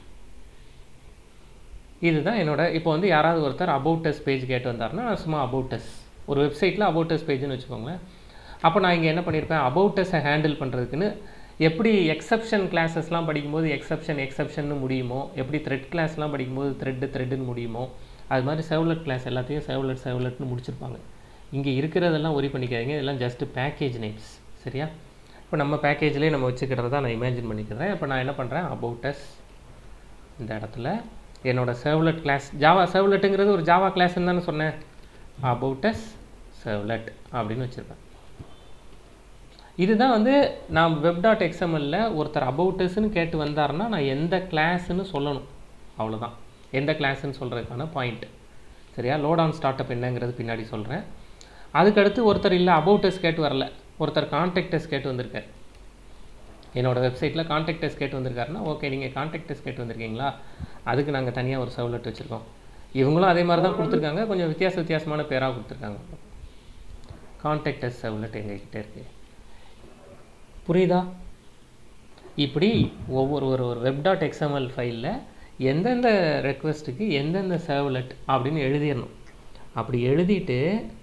இதுதான் என்னோட இப்போ வந்து யாராவது ஒருத்தர் அபவுட் டஸ் பேஜ் கேட்டு வந்தாருன்னா நான் சும்மா அபவுட் டஸ் ஒரு வெப்சைட்டில் அபவுட் டஸ் பேஜ்னு வச்சுக்கோங்களேன் அப்போ நான் இங்கே என்ன பண்ணியிருப்பேன் அபவுட் டஸை ஹேண்டில் பண்ணுறதுக்குன்னு எப்படி எக்ஸப்ஷன் கிளாஸஸ்லாம் படிக்கும்போது எக்ஸப்ஷன் எக்ஸப்ஷன்னு முடியுமோ எப்படி த்ரெட் கிளாஸ்லாம் படிக்கும்போது த்ரெட்டு த்ரெட்டுன்னு முடியுமோ அது மாதிரி செவ்லெட் கிளாஸ் எல்லாத்தையும் செவ்லெட் செவ்லெட்னு முடிச்சிருப்பாங்க இங்கே இருக்கிறதெல்லாம் ஒரி பண்ணிக்காதீங்க இதெல்லாம் ஜஸ்ட் பேக்கேஜ் நேம்ஸ் சரியா இப்போ நம்ம பேக்கேஜ்லேயே நம்ம வச்சுக்கிறதா நான் இமேஜின் பண்ணிக்கிறேன் இப்போ நான் என்ன பண்ணுறேன் அபவுட் அஸ் இந்த இடத்துல என்னோட சர்வ்லெட் கிளாஸ் ஜாவா சர்வ்லெட்டுங்கிறது ஒரு ஜாவா கிளாஸ்ன்னு தானே சொன்னேன் அபவுட் அஸ் சர்வ்லெட் அப்படின்னு வச்சுருப்பேன் இதுதான் வந்து நான் வெப் டாட் எக்ஸ்எம்எல்ல ஒருத்தர் அபவுட்டஸ்ன்னு கேட்டு வந்தாருன்னா நான் எந்த கிளாஸ்ன்னு சொல்லணும் அவ்வளோதான் எந்த கிளாஸ்ன்னு சொல்கிறதுக்கான பாயிண்ட் சரியா லோட் ஆன் ஸ்டார்ட் அப் என்னங்கிறது பின்னாடி சொல்கிறேன் அதுக்கடுத்து ஒருத்தர் இல்லை அபவுட்டஸ் கேட்டு வரல ஒருத்தர் கான்டாக்டஸ் கேட்டு வந்திருக்கார் என்னோட வெப்சைட்டில் கான்டாக்டஸ் கேட்டு வந்திருக்காருன்னா ஓகே நீங்கள் கான்டாக்டஸ் கேட்டு வந்திருக்கீங்களா அதுக்கு நாங்கள் தனியாக ஒரு சவுலட் வச்சுருக்கோம் இவங்களும் அதே மாதிரி தான் கொடுத்துருக்காங்க கொஞ்சம் வித்தியாச வித்தியாசமான பேராக கொடுத்துருக்காங்க கான்டாக்டஸ் சவுலட் எங்ககிட்ட இருக்குது புரியுதா இப்படி ஒவ்வொரு ஒரு ஒரு வெப் டாட் எக்ஸ்எம்எல் ஃபைலில் எந்தெந்த ரெக்வெஸ்ட்டுக்கு எந்தெந்த சர்வ்லெட் அப்படின்னு எழுதிடணும் அப்படி எழுதிட்டு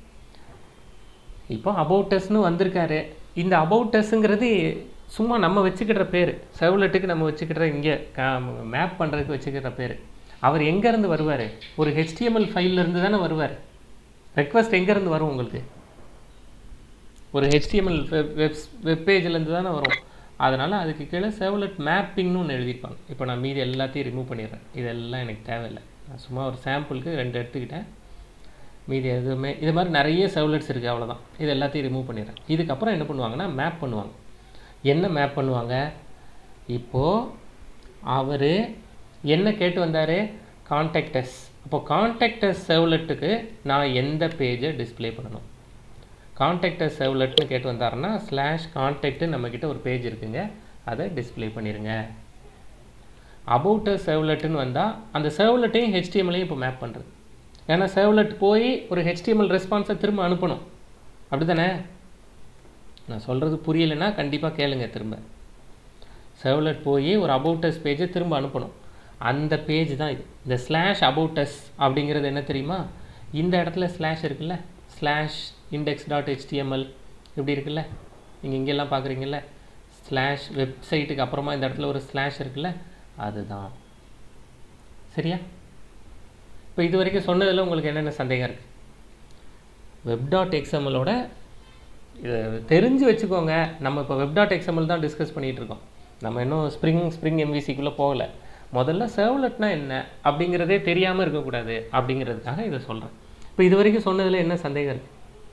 இப்போ அபவுட்டஸ்னு வந்திருக்காரு இந்த அபவுட்டஸ்ங்கிறது சும்மா நம்ம வச்சுக்கிற பேர் சர்வ்லெட்டுக்கு நம்ம வச்சுக்கிற இங்கே மேப் பண்ணுறதுக்கு வச்சுக்கிற பேர் அவர் எங்கேருந்து வருவார் ஒரு ஹெச்டிஎம்எல் ஃபைல்லேருந்து தானே வருவார் ரெக்வஸ்ட் எங்கேருந்து வரும் உங்களுக்கு ஒரு ஹெச்டிஎம்எல் வெப் வெப் வெப்பேஜ்லேருந்து தானே வரும் அதனால் அதுக்கு கீழே சேவலட் மேப்பிங்னு ஒன்று எழுதியிருப்பாங்க இப்போ நான் மீதி எல்லாத்தையும் ரிமூவ் பண்ணிடுறேன் இதெல்லாம் எனக்கு தேவையில்லை நான் சும்மா ஒரு சாம்பிளுக்கு ரெண்டு எடுத்துக்கிட்டேன் மீதி எதுவுமே இது மாதிரி நிறைய செவலட்ஸ் இருக்குது அவ்வளோதான் இது எல்லாத்தையும் ரிமூவ் பண்ணிடுறேன் இதுக்கப்புறம் என்ன பண்ணுவாங்கன்னா மேப் பண்ணுவாங்க என்ன மேப் பண்ணுவாங்க இப்போது அவர் என்ன கேட்டு வந்தார் கான்டாக்டஸ் அப்போ கான்டாக்டஸ் செவலட்டுக்கு நான் எந்த பேஜை டிஸ்ப்ளே பண்ணணும் கான்டாக்டர் செவ்லெட்னு கேட்டு வந்தாருன்னா ஸ்லாஷ் கான்டாக்ட் நம்மக்கிட்ட ஒரு பேஜ் இருக்குங்க அதை டிஸ்ப்ளே பண்ணிடுங்க அபவுட்டர் செவ்லெட்டுன்னு வந்தால் அந்த செவ்லெட்டையும் ஹெச்டிஎம்லையும் இப்போ மேப் பண்ணுறது ஏன்னா செவ்லெட் போய் ஒரு ஹெச்டிஎம்எல் ரெஸ்பான்ஸை திரும்ப அனுப்பணும் அப்படி தானே நான் சொல்கிறது புரியலைன்னா கண்டிப்பாக கேளுங்க திரும்ப செவ்லெட் போய் ஒரு அபவுட்டஸ் பேஜை திரும்ப அனுப்பணும் அந்த பேஜ் தான் இது இந்த ஸ்லாஷ் அபவுட்டஸ் அப்படிங்கிறது என்ன தெரியுமா இந்த இடத்துல ஸ்லாஷ் இருக்குல்ல ஸ்லாஷ் இண்டெக்ஸ் டாட் ஹெச்டிஎம்எல் இப்படி இருக்குல்ல நீங்கள் இங்கெல்லாம் பார்க்குறீங்கல்ல ஸ்லாஷ் வெப்சைட்டுக்கு அப்புறமா இந்த இடத்துல ஒரு ஸ்லாஷ் இருக்குல்ல அதுதான் சரியா இப்போ இது வரைக்கும் சொன்னதில் உங்களுக்கு என்னென்ன சந்தேகம் இருக்குது வெப் டாட் எக்ஸ்எம்எலோட இதை தெரிஞ்சு வச்சுக்கோங்க நம்ம இப்போ வெப் டாட் எக்ஸ்எம்எல் தான் டிஸ்கஸ் பண்ணிகிட்டு இருக்கோம் நம்ம இன்னும் ஸ்ப்ரிங் ஸ்ப்ரிங் எம்விசிக்குள்ளே போகலை முதல்ல சர்வ்லெட்னா என்ன அப்படிங்கிறதே தெரியாமல் இருக்கக்கூடாது அப்படிங்கிறதுக்காக இதை சொல்கிறேன் இப்போ இது வரைக்கும் சொன்னதில் என்ன சந்தேகம் இருக்குது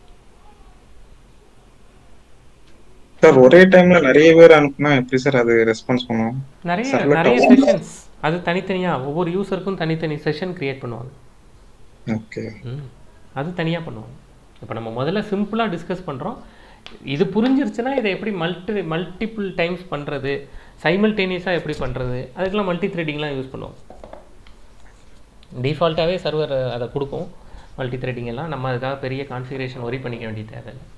சார் ஒரே டைம்ல நிறைய பேர் அனுப்புனா எப்படி சார் அது ரெஸ்பான்ஸ் பண்ணுவோம் நிறைய Servlet நிறைய ஆகும். செஷன்ஸ் அது தனித்தனியாக ஒவ்வொரு யூசருக்கும் தனித்தனி செஷன் கிரியேட் பண்ணுவாங்க ஓகே ம் அது தனியாக பண்ணுவாங்க இப்போ நம்ம முதல்ல சிம்பிளாக டிஸ்கஸ் பண்ணுறோம் இது புரிஞ்சிருச்சுன்னா இதை எப்படி மல்டி மல்டிபிள் டைம்ஸ் பண்ணுறது சைமல்டேனியஸாக எப்படி பண்ணுறது அதுக்கெல்லாம் மல்டி த்ரெட்டிங்லாம் யூஸ் பண்ணுவோம் டிஃபால்ட்டாகவே சர்வர் அதை கொடுக்கும் மல்டி த்ரெட்டிங் எல்லாம் நம்ம அதுக்காக பெரிய கான்ஃபிகரேஷன் ஒரி பண்ணிக்க வேண்டிய தேவையில்லை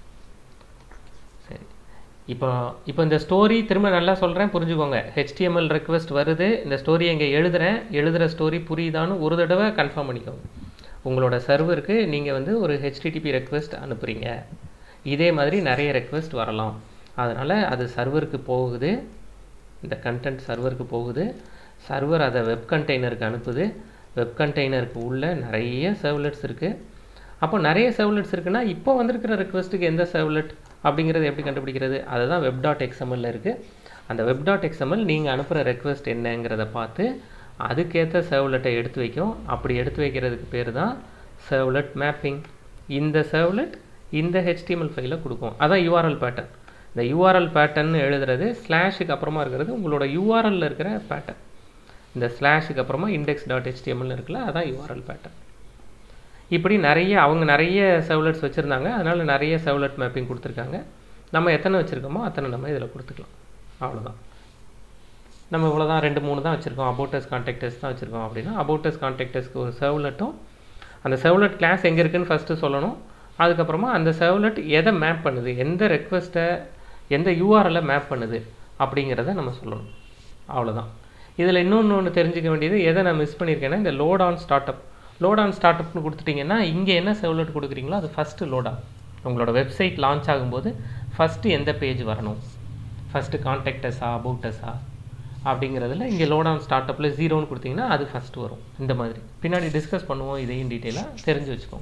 சரி இப்போ இப்போ இந்த ஸ்டோரி திரும்ப நல்லா சொல்கிறேன் புரிஞ்சுக்கோங்க ஹெச்டிஎம்எல் ரெக்வெஸ்ட் வருது இந்த ஸ்டோரியை இங்கே எழுதுறேன் எழுதுகிற ஸ்டோரி புரியுதான்னு ஒரு தடவை கன்ஃபார்ம் பண்ணிக்கோங்க உங்களோட சர்வருக்கு நீங்கள் வந்து ஒரு ஹெச்டிடிபி ரெக்வெஸ்ட் அனுப்புகிறீங்க இதே மாதிரி நிறைய ரெக்வெஸ்ட் வரலாம் அதனால் அது சர்வருக்கு போகுது இந்த கண்டென்ட் சர்வருக்கு போகுது சர்வர் அதை வெப் கண்டெய்னருக்கு அனுப்புது வெப் கண்டெய்னருக்கு உள்ள நிறைய சர்வ்லெட்ஸ் இருக்குது அப்போ நிறைய சர்வ்லெட்ஸ் இருக்குன்னா இப்போ வந்திருக்கிற ரெக்வெஸ்ட்டுக்கு எந்த சர்வ்லெட் அப்படிங்கிறது எப்படி கண்டுபிடிக்கிறது அதுதான் வெப் டாட் எக்ஸ்எம்எல்ல இருக்குது அந்த வெப் டாட் எக்ஸ்எம்எல் நீங்கள் அனுப்புகிற ரெக்வெஸ்ட் என்னங்கிறத பார்த்து அதுக்கேற்ற சர்வ்லெட்டை எடுத்து வைக்கும் அப்படி எடுத்து வைக்கிறதுக்கு பேர் தான் சர்வ்லெட் மேப்பிங் இந்த சர்வ்லெட் இந்த ஹெச்டிஎம்எல் ஃபைலை கொடுக்கும் அதான் யூஆர்எல் பேட்டர்ன் இந்த யூஆர்எல் பேட்டர்ன் எழுதுறது ஸ்லாஷுக்கு அப்புறமா இருக்கிறது உங்களோட யூஆர்எல்ல இருக்கிற பேட்டர்ன் இந்த ஸ்லாஷுக்கு அப்புறமா இண்டெக்ஸ் டாட் ஹெச்டிஎம்எல் இருக்குல்ல அதான் யூஆர்எல் பேட்டர்ன் இப்படி நிறைய அவங்க நிறைய சர்வ்லெட்ஸ் வச்சுருந்தாங்க அதனால் நிறைய சர்வ்லெட் மேப்பிங் கொடுத்துருக்காங்க நம்ம எத்தனை வச்சுருக்கோமோ அத்தனை நம்ம இதில் கொடுத்துக்கலாம் அவ்வளோதான் நம்ம இவ்வளோதான் ரெண்டு மூணு தான் வச்சுருக்கோம் அபோட்டஸ் கான்டாக்டர்ஸ் தான் வச்சுருக்கோம் அப்படின்னா அபோட்டஸ் கான்டாக்டர்ஸ்க்கு ஒரு சர்வ்லெட்டும் அந்த சர்வ்லெட் கிளாஸ் எங்கே இருக்குன்னு ஃபஸ்ட்டு சொல்லணும் அதுக்கப்புறமா அந்த சர்வ்லெட் எதை மேப் பண்ணுது எந்த ரெக்வெஸ்ட்டை எந்த யூஆர்எல்லை மேப் பண்ணுது அப்படிங்கிறத நம்ம சொல்லணும் அவ்வளோதான் இதில் இன்னொன்று ஒன்று தெரிஞ்சுக்க வேண்டியது எதை நான் மிஸ் பண்ணியிருக்கேன்னா இந்த load on start up load on start அப்னு கொடுத்துட்டிங்கன்னா இங்கே என்ன சர்வ்லெட் கொடுக்குறீங்களோ அது ஃபஸ்ட்டு லோட் ஆகும் உங்களோட வெப்சைட் லான்ச் ஆகும்போது ஃபஸ்ட்டு எந்த பேஜ் வரணும் ஃபஸ்ட்டு கான்டாக்டஸா அபவுட்டஸா அப்படிங்கிறதுல இங்கே லோட் ஆன் ஸ்டார்ட் அப்பில் ஜீரோன்னு கொடுத்தீங்கன்னா அது ஃபஸ்ட்டு வரும் இந்த மாதிரி பின்னாடி டிஸ்கஸ் பண்ணுவோம் இதையும் டீட்டெயிலாக தெரிஞ்சு வச்சுக்கோங்க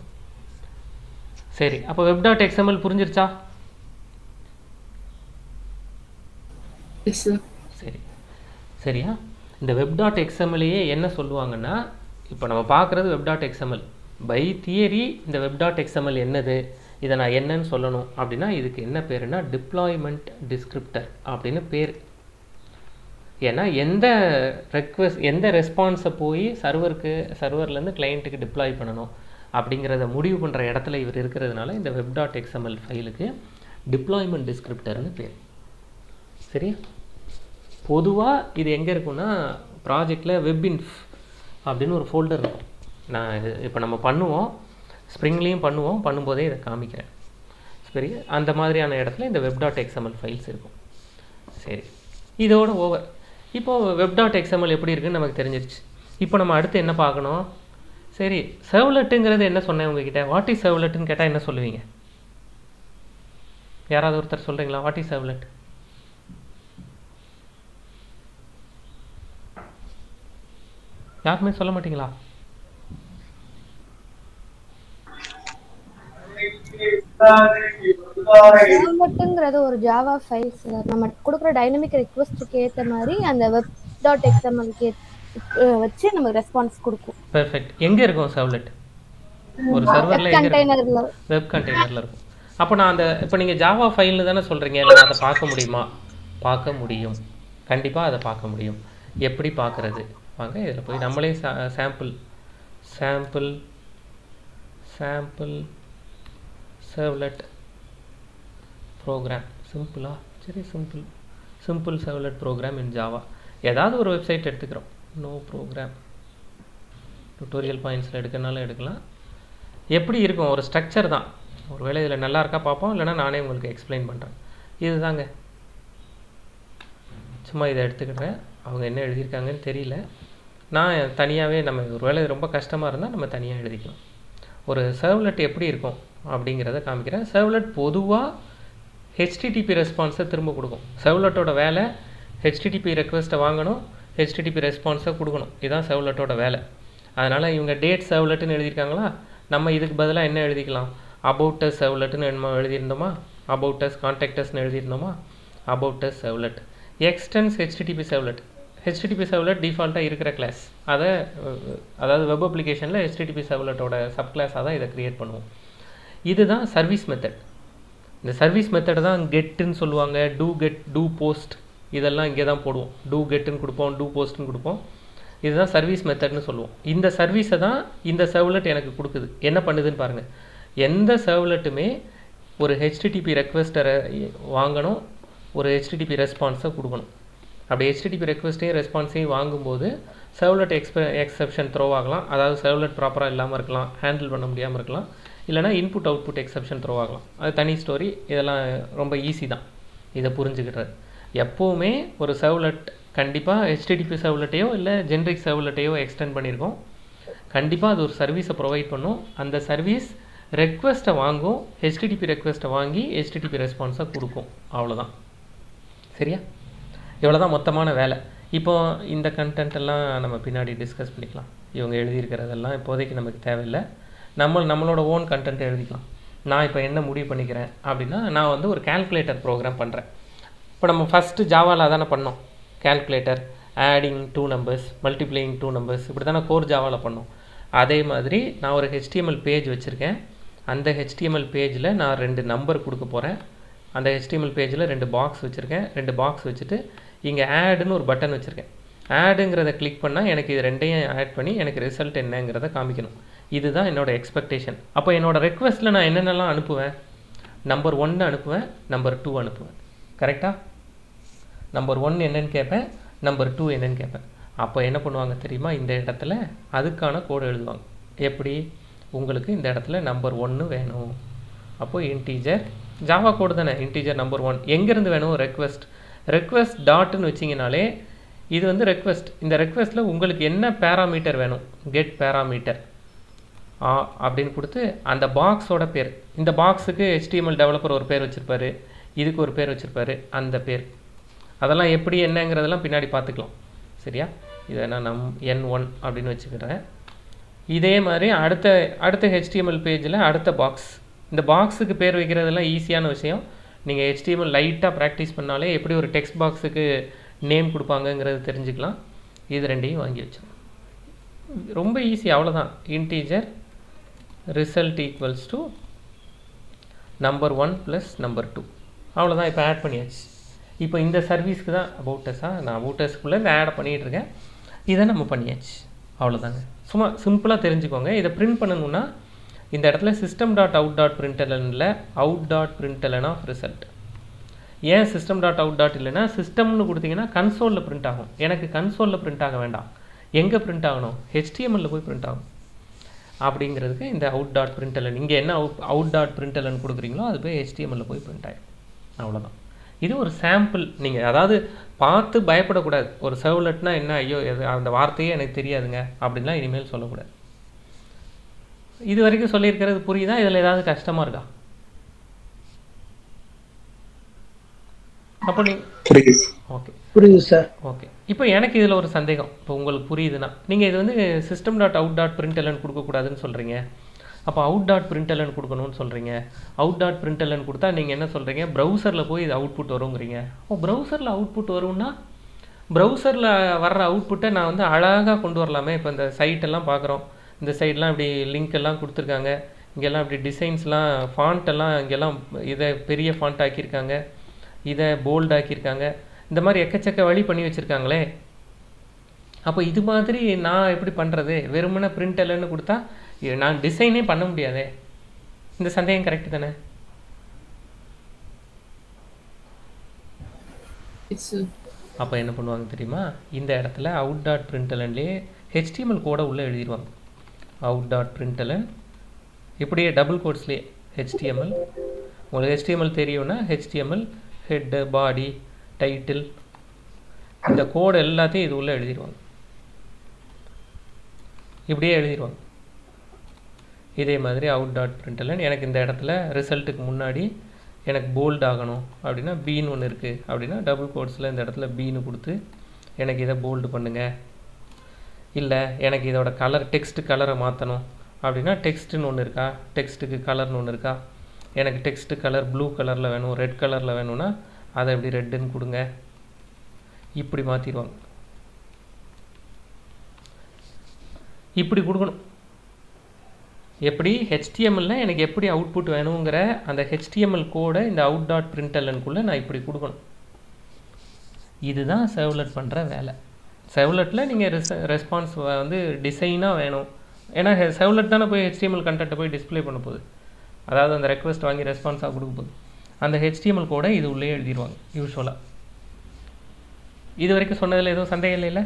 சரி அப்போ வெப் டாட் எக்ஸ்எம்எல் புரிஞ்சிருச்சா எஸ் சார் சரி சரியா இந்த வெப் டாட் எக்ஸ்எம்எல்லையே என்ன சொல்லுவாங்கன்னா இப்போ நம்ம பார்க்குறது web dot XML by theory இந்த வெப் டாட் எக்ஸ்எம்எல் என்னது இதை நான் என்னன்னு சொல்லணும் அப்படின்னா இதுக்கு என்ன பேருனா டிப்ளாய்மெண்ட் டிஸ்கிரிப்டர் அப்படின்னு பேர் ஏன்னா எந்த ரெக்வஸ்ட் எந்த ரெஸ்பான்ஸை போய் சர்வருக்கு சர்வர்லேருந்து கிளையண்ட்டுக்கு டிப்ளாய் பண்ணணும் அப்படிங்கிறத முடிவு பண்ணுற இடத்துல இவர் இருக்கிறதுனால இந்த வெப் டாட் எக்ஸ்எம்எல் ஃபைலுக்கு டிப்ளாய்மெண்ட் டிஸ்கிரிப்டர்னு பேர் சரியா பொதுவாக இது எங்கே இருக்கும்னா ப்ராஜெக்டில் வெப்பின்ஃப் அப்படின்னு ஒரு ஃபோல்டர் இருக்கும் நான் இப்போ நம்ம பண்ணுவோம் ஸ்ப்ரிங்லேயும் பண்ணுவோம் பண்ணும்போதே இதை காமிக்கிறேன் சரி அந்த மாதிரியான இடத்துல இந்த வெப் டாட் எக்ஸ்எம்எல் ஃபைல்ஸ் இருக்கும் சரி இதோட ஓவர் இப்போ வெப் டாட் எக்ஸ்எம்எல் எப்படி இருக்குன்னு நமக்கு தெரிஞ்சிருச்சு இப்போ நம்ம அடுத்து என்ன பார்க்கணும் சரி சர்வ்லெட்டுங்கிறது என்ன சொன்னேன் உங்ககிட்ட வாட் இஸ் சர்வ்லெட்டுன்னு கேட்டால் என்ன சொல்லுவீங்க யாராவது ஒருத்தர் சொல்கிறீங்களா வாட் இஸ் சர்வ்லெட் யாருமே சொல்ல மாட்டீங்களா சர்வட்டுங்கிறது ஒரு ஜாவா ஃபைல் சார் நம்ம கொடுக்குற டைனமிக் ரெக்வஸ்ட்டுக்கு ஏற்ற மாதிரி அந்த வெப் டாட் எக்ஸ்எம்எல்க்கு வச்சு நமக்கு ரெஸ்பான்ஸ் கொடுக்கும் பெர்ஃபெக்ட் எங்கே இருக்கும் சர்வ்லெட் ஒரு சர்வரில் எங்கே இருக்கும் கண்டெய்னர்ல வெப் கண்டெய்னரில் இருக்கும் அப்போ நான் அந்த இப்போ நீங்கள் ஜாவா ஃபைல்னு தானே சொல்கிறீங்க நான் அதை பார்க்க முடியுமா பார்க்க முடியும் கண்டிப்பாக அதை பார்க்க முடியும் எப்படி பார்க்குறது வாங்க இதில் போய் நம்மளே sample sample sample servlet program சிம்பிளா சரி simple simple servlet program in Java ஏதாவது ஒரு வெப்சைட் எடுத்துக்கிறோம் நோ ப்ரோக்ராம் டுட்டோரியல் பாயிண்ட்ஸில் எடுக்கனாலும் எடுக்கலாம் எப்படி இருக்கும் ஒரு ஸ்ட்ரக்சர் தான் ஒருவேளை இதில் நல்லா இருக்கா பார்ப்போம் இல்லைன்னா நானே உங்களுக்கு எக்ஸ்பிளைன் பண்ணுறேன் இதுதாங்க சும்மா இதை எடுத்துக்கிட்டேன் அவங்க என்ன எழுதியிருக்காங்கன்னு தெரியல நான் தனியாகவே நம்ம ஒருவேளை இது ரொம்ப கஷ்டமாக இருந்தால் நம்ம தனியாக எழுதிக்கலாம் ஒரு சர்வ்லெட் எப்படி இருக்கும் அப்படிங்கிறத காமிக்கிறேன் சர்வ்லெட் பொதுவாக ஹெச்டிடிபி ரெஸ்பான்ஸை திரும்ப கொடுக்கும் சர்வ்லெட்டோட வேலை ஹெச்டிடிபி ரெக்வெஸ்ட்டை வாங்கணும் ஹெச்டிடிபி ரெஸ்பான்ஸை கொடுக்கணும் இதுதான் சர்வ்லெட்டோட வேலை அதனால் இவங்க டேட் சர்வ்லெட்டுன்னு எழுதியிருக்காங்களா நம்ம இதுக்கு பதிலாக என்ன எழுதிக்கலாம் அபவுட்டஸ் சர்வ்லெட்டுன்னு நம்ம எழுதியிருந்தோமா அபவுட்டஸ் கான்டாக்டஸ்னு எழுதியிருந்தோமா about us servlet extends HTTP servlet HTTP servlet டிஃபால்ட்டாக இருக்கிற கிளாஸ் அதை அஹ், அதாவது வெப் அப்ளிகேஷனில் ஹெச்டிடிபி சர்வ்லெட்டோட சப் கிளாஸாக தான் இதை க்ரியேட் பண்ணுவோம் இதுதான் சர்வீஸ் மெத்தட் இந்த சர்வீஸ் மெத்தடை தான் கெட்டுன்னு சொல்லுவாங்க டூ கெட் டூ போஸ்ட் இதெல்லாம் இங்கே தான் போடுவோம் டூ கெட்டுன்னு கொடுப்போம் டூ போஸ்ட்னு கொடுப்போம் இதுதான் சர்வீஸ் மெத்தட்னு சொல்லுவோம் இந்த சர்வீஸை தான் இந்த சர்வ்லெட் எனக்கு கொடுக்குது என்ன பண்ணுதுன்னு பாருங்கள் எந்த சர்வ்லெட்டுமே ஒரு ஹெச்டிடிபி ரெக்வெஸ்டரை வாங்கணும் ஒரு ஹெச்டிடிபி ரெஸ்பான்ஸை கொடுக்கணும் அப்படி ஹெச்டிடிபி ரெக்வெஸ்ட்டையும் ரெஸ்பான்ஸையும் வாங்கும்போது சர்வ்லெட் எக்ஸ்ப எக்ஸப்ஷன் த்ரோ ஆகலாம் அதாவது சர்வ்லெட் ப்ராப்பராக இல்லாமல் இருக்கலாம் ஹேண்டில் பண்ண முடியாமல் இருக்கலாம் இல்லைனா இன்புட் அவுட்புட் எக்ஸப்ஷன் த்ரோ ஆகலாம் அது தனி ஸ்டோரி இதெல்லாம் ரொம்ப ஈஸி தான் இதை புரிஞ்சுக்கிட்டது எப்போவுமே ஒரு சர்வ்லெட் கண்டிப்பாக ஹெச்டிடிபி சர்வ்லெட்டையோ இல்லை ஜென்ரிக் சர்வ்லெட்டையோ எக்ஸ்டெண்ட் பண்ணியிருக்கோம் கண்டிப்பாக அது ஒரு சர்வீஸை ப்ரொவைட் பண்ணும் அந்த சர்வீஸ் ரெக்வெஸ்ட்டை வாங்கும் ஹெச்டிடிபி ரெக்வெஸ்ட்டை வாங்கி ஹெச்டிடிபி ரெஸ்பான்ஸை கொடுக்கும் அவ்வளோதான் சரியா இவ்வளோ தான் மொத்தமான வேலை இப்போ இந்த கண்டென்ட் எல்லாம் நம்ம பின்னாடி டிஸ்கஸ் பண்ணிக்கலாம் இவங்க எழுதியிருக்கிறதெல்லாம் இப்போதைக்கு நமக்கு தேவையில்லை நம்ம நம்மளோட ஓன் கண்டென்ட் எழுதிக்கலாம் நான் இப்போ என்ன முடிவு பண்ணிக்கிறேன் அப்படின்னா நான் வந்து ஒரு கால்குலேட்டர் ப்ரோக்ராம் பண்ணுறேன் இப்போ நம்ம ஃபஸ்ட்டு ஜாவாவில் தானே பண்ணோம் calculator adding two numbers multiplying two numbers இப்படி தானே கோர் ஜாவாவில் பண்ணோம் அதே மாதிரி நான் ஒரு ஹெச்டிஎம்எல் பேஜ் வச்சுருக்கேன் அந்த ஹெச்டிஎம்எல் பேஜில் நான் ரெண்டு நம்பர் கொடுக்க போகிறேன் அந்த HTML பேஜில் ரெண்டு பாக்ஸ் வச்சுருக்கேன் ரெண்டு பாக்ஸ் வச்சுட்டு இங்கே ஆடுன்னு ஒரு பட்டன் வச்சுருக்கேன் ஆடுங்கிறத கிளிக் பண்ணால் எனக்கு இது ரெண்டையும் ஆட் பண்ணி எனக்கு ரிசல்ட் என்னங்கிறத காமிக்கணும் இதுதான் என்னோட எக்ஸ்பெக்டேஷன் அப்போ என்னோட ரெக்வஸ்ட்டில் நான் என்னென்னலாம் அனுப்புவேன் நம்பர் ஒன்று அனுப்புவேன் நம்பர் டூ அனுப்புவேன் கரெக்டாக நம்பர் ஒன் என்னன்னு கேட்பேன் நம்பர் டூ என்னன்னு கேட்பேன் அப்போ என்ன பண்ணுவாங்க தெரியுமா இந்த இடத்துல அதுக்கான கோடு எழுதுவாங்க எப்படி உங்களுக்கு இந்த இடத்துல நம்பர் ஒன்று வேணும் அப்போ இன்டீஜர் ஜாவா கோடு தானே இன்டீஜர் நம்பர் ஒன் எங்கேருந்து வேணும் ரெக்வெஸ்ட் ரெக்வெஸ்ட் டாட்னு வச்சிங்கனாலே இது வந்து ரெக்வெஸ்ட் இந்த ரெக்வெஸ்ட்டில் உங்களுக்கு என்ன பேராமீட்டர் வேணும் கெட் பேராமீட்டர் ஆ அப்படின்னு கொடுத்து அந்த பாக்ஸோட பேர் இந்த பாக்ஸுக்கு HTML டெவலப்பர் ஒரு பேர் வச்சுருப்பாரு இதுக்கு ஒரு பேர் வச்சுருப்பாரு அந்த பேர் அதெல்லாம் எப்படி என்னங்கிறதெல்லாம் பின்னாடி பார்த்துக்கலாம் சரியா இதை நான் நம் என் ஒன் அப்படின்னு வச்சுக்கிறேன் இதே மாதிரி அடுத்த அடுத்த HTML பேஜில் அடுத்த பாக்ஸ் இந்த பாக்ஸுக்கு பேர் வைக்கிறதெல்லாம் ஈஸியான விஷயம் நீங்கள் HTML லைட்டாக ப்ராக்டிஸ் பண்ணாலே எப்படி ஒரு டெக்ஸ்ட் பாக்ஸுக்கு நேம் கொடுப்பாங்கங்கிறது தெரிஞ்சுக்கலாம் இது ரெண்டையும் வாங்கி வச்சோம் ரொம்ப ஈஸி அவ்வளோதான் integer result equals to number one plus number two அவ்வளோதான் இப்போ ஆட் பண்ணியாச்சு இப்போ இந்த சர்வீஸ்க்கு தான் அபவுட்டஸாக நான் அபவுட்டஸ்க்குள்ளே இந்த ஆடை பண்ணிகிட்டு இருக்கேன் இதை நம்ம பண்ணியாச்சு அவ்வளோதாங்க சும்மா சிம்பிளாக தெரிஞ்சுக்கோங்க இதை பிரிண்ட் பண்ணணும்னா இந்த இடத்துல சிஸ்டம் டாட் அவுட் டாட் பிரிண்டலனில் out dot println of result ஏன் சிஸ்டம் டாட் அவுட் டாட் இல்லைன்னா சிஸ்டம்னு கொடுத்தீங்கன்னா கன்சோலில் பிரிண்ட் ஆகும் எனக்கு கன்சோலில் பிரிண்ட் ஆக வேண்டாம் எங்கே பிரிண்ட் ஆகணும் ஹெச்டிஎம்எல்ல போய் பிரிண்ட் ஆகும் அப்படிங்கிறதுக்கு இந்த அவுட் டாட் பிரிண்டலன் இங்கே என்ன அவுட் அவுட் டாட் பிரிண்டலன் கொடுக்குறீங்களோ அது போய் ஹெச்டிஎம்எல்ல போய் பிரிண்ட் ஆகிடும் அவ்வளோதான் இது ஒரு சாம்பிள் நீங்கள் அதாவது பார்த்து பயப்படக்கூடாது ஒரு சர்வ்லெட்னா என்ன ஐயோ எது அந்த வார்த்தையே எனக்கு தெரியாதுங்க அப்படின்லாம் இனிமேல் சொல்லக்கூடாது இது வரைக்கும் சொல்லியிருக்கிறது புரியுதா இதில் ஏதாவது கஷ்டமாக இருக்கா அப்போ நீ புரியுது ஓகே புரியுது சார் ஓகே இப்போ எனக்கு இதில் ஒரு சந்தேகம் இப்போ உங்களுக்கு புரியுதுன்னா நீங்கள் இது வந்து system dot out dot println கொடுக்கக்கூடாதுன்னு சொல்கிறீங்க அப்போ அவுட் டாட் பிரிண்டலன் கொடுக்கணும்னு சொல்கிறீங்க அவுட் டாட் பிரிண்டலன் கொடுத்தா நீங்கள் என்ன சொல்கிறீங்க ப்ரௌசரில் போய் இது அவுட்புட் வருங்கிறீங்க ஓ ப்ரௌசரில் அவுட்புட் வரும்னா ப்ரௌசரில் வர்ற அவுட்புட்டை நான் வந்து அழகாக கொண்டு வரலாமே இப்போ இந்த சைட்டெல்லாம் பார்க்குறோம் இந்த சைட்லாம் இப்படி லிங்க் எல்லாம் கொடுத்துருக்காங்க இங்கெல்லாம் இப்படி டிசைன்ஸ்லாம் ஃபாண்ட் எல்லாம் இங்கெல்லாம் இதை பெரிய ஃபாண்ட் ஆக்கியிருக்காங்க இதை போல்ட் ஆக்கியிருக்காங்க இந்த மாதிரி எக்கச்சக்க வழி பண்ணி வச்சுருக்காங்களே அப்போ இது மாதிரி நான் எப்படி பண்ணுறது வெறுமனே பிரிண்ட் இல்லைன்னு கொடுத்தா இது நான் டிசைனே பண்ண முடியாதே இந்த சந்தேகம் கரெக்டு தானே எஸ் சார் அப்போ என்ன பண்ணுவாங்க தெரியுமா இந்த இடத்துல அவுட் டாட் பிரிண்டலன்லேயே ஹெச்டிஎம்எல் கோடை உள்ளே எழுதிடுவாங்க அவுட் டாட் பிரிண்டலன் இப்படியே டபுள் கோட்ஸ்லேயே ஹெச்டிஎம்எல் உங்களுக்கு ஹெச்டிஎம்எல் தெரியும்னா ஹெச்டிஎம்எல் ஹெட்டு பாடி டைட்டில் இந்த கோடு எல்லாத்தையும் இது உள்ளே எழுதிடுவாங்க இப்படியே எழுதிடுவாங்க இதே மாதிரி அவுட் டாட் பிரிண்டலன் எனக்கு இந்த இடத்துல ரிசல்ட்டுக்கு முன்னாடி எனக்கு போல்ட் ஆகணும் அப்படின்னா பீன் ஒன்று இருக்குது அப்படின்னா டபுள் கோட்ஸில் இந்த இடத்துல பீனு கொடுத்து எனக்கு இதை போல்டு பண்ணுங்க இல்லை எனக்கு இதோட கலர் டெக்ஸ்ட் கலரை மாற்றணும் அப்படின்னா டெக்ஸ்ட்டுன்னு ஒன்று இருக்கா டெக்ஸ்ட்டுக்கு கலர்னு ஒன்று இருக்கா எனக்கு டெக்ஸ்ட் கலர் ப்ளூ கலரில் வேணும் ரெட் கலரில் வேணும்னா அதை எப்படி ரெட்டுன்னு கொடுங்க இப்படி மாற்றிடுவாங்க இப்படி கொடுக்கணும் எப்படி ஹெச்டிஎம்எல்ல எனக்கு எப்படி அவுட்புட் வேணுங்கிற அந்த ஹெச்டிஎம்எல் கோடை இந்த அவுட் டாட் பிரிண்டலனுக்குள்ளே நான் இப்படி கொடுக்கணும் இதுதான் சர்வ்லெட் பண்ணுற வேலை சர்வ்லெட்டில் நீங்கள் ரெஸ் ரெஸ்பான்ஸ் வந்து டிசைனாக வேணும் ஏன்னா சர்வ்லெட் தானே போய் ஹெச்டிஎம்எல் கண்டென்ட்டை போய் டிஸ்ப்ளே பண்ண போகுது அதாவது அந்த ரெக்வஸ்ட் வாங்கி ரெஸ்பான்ஸாக கொடுக்க போகுது அந்த ஹெச்டிஎம்எல் கோடை இது உள்ளே எழுதிடுவாங்க யூஸ்வலாக இது வரைக்கும் சொன்னதில் எதுவும் சந்தேகம் இல்லைல்ல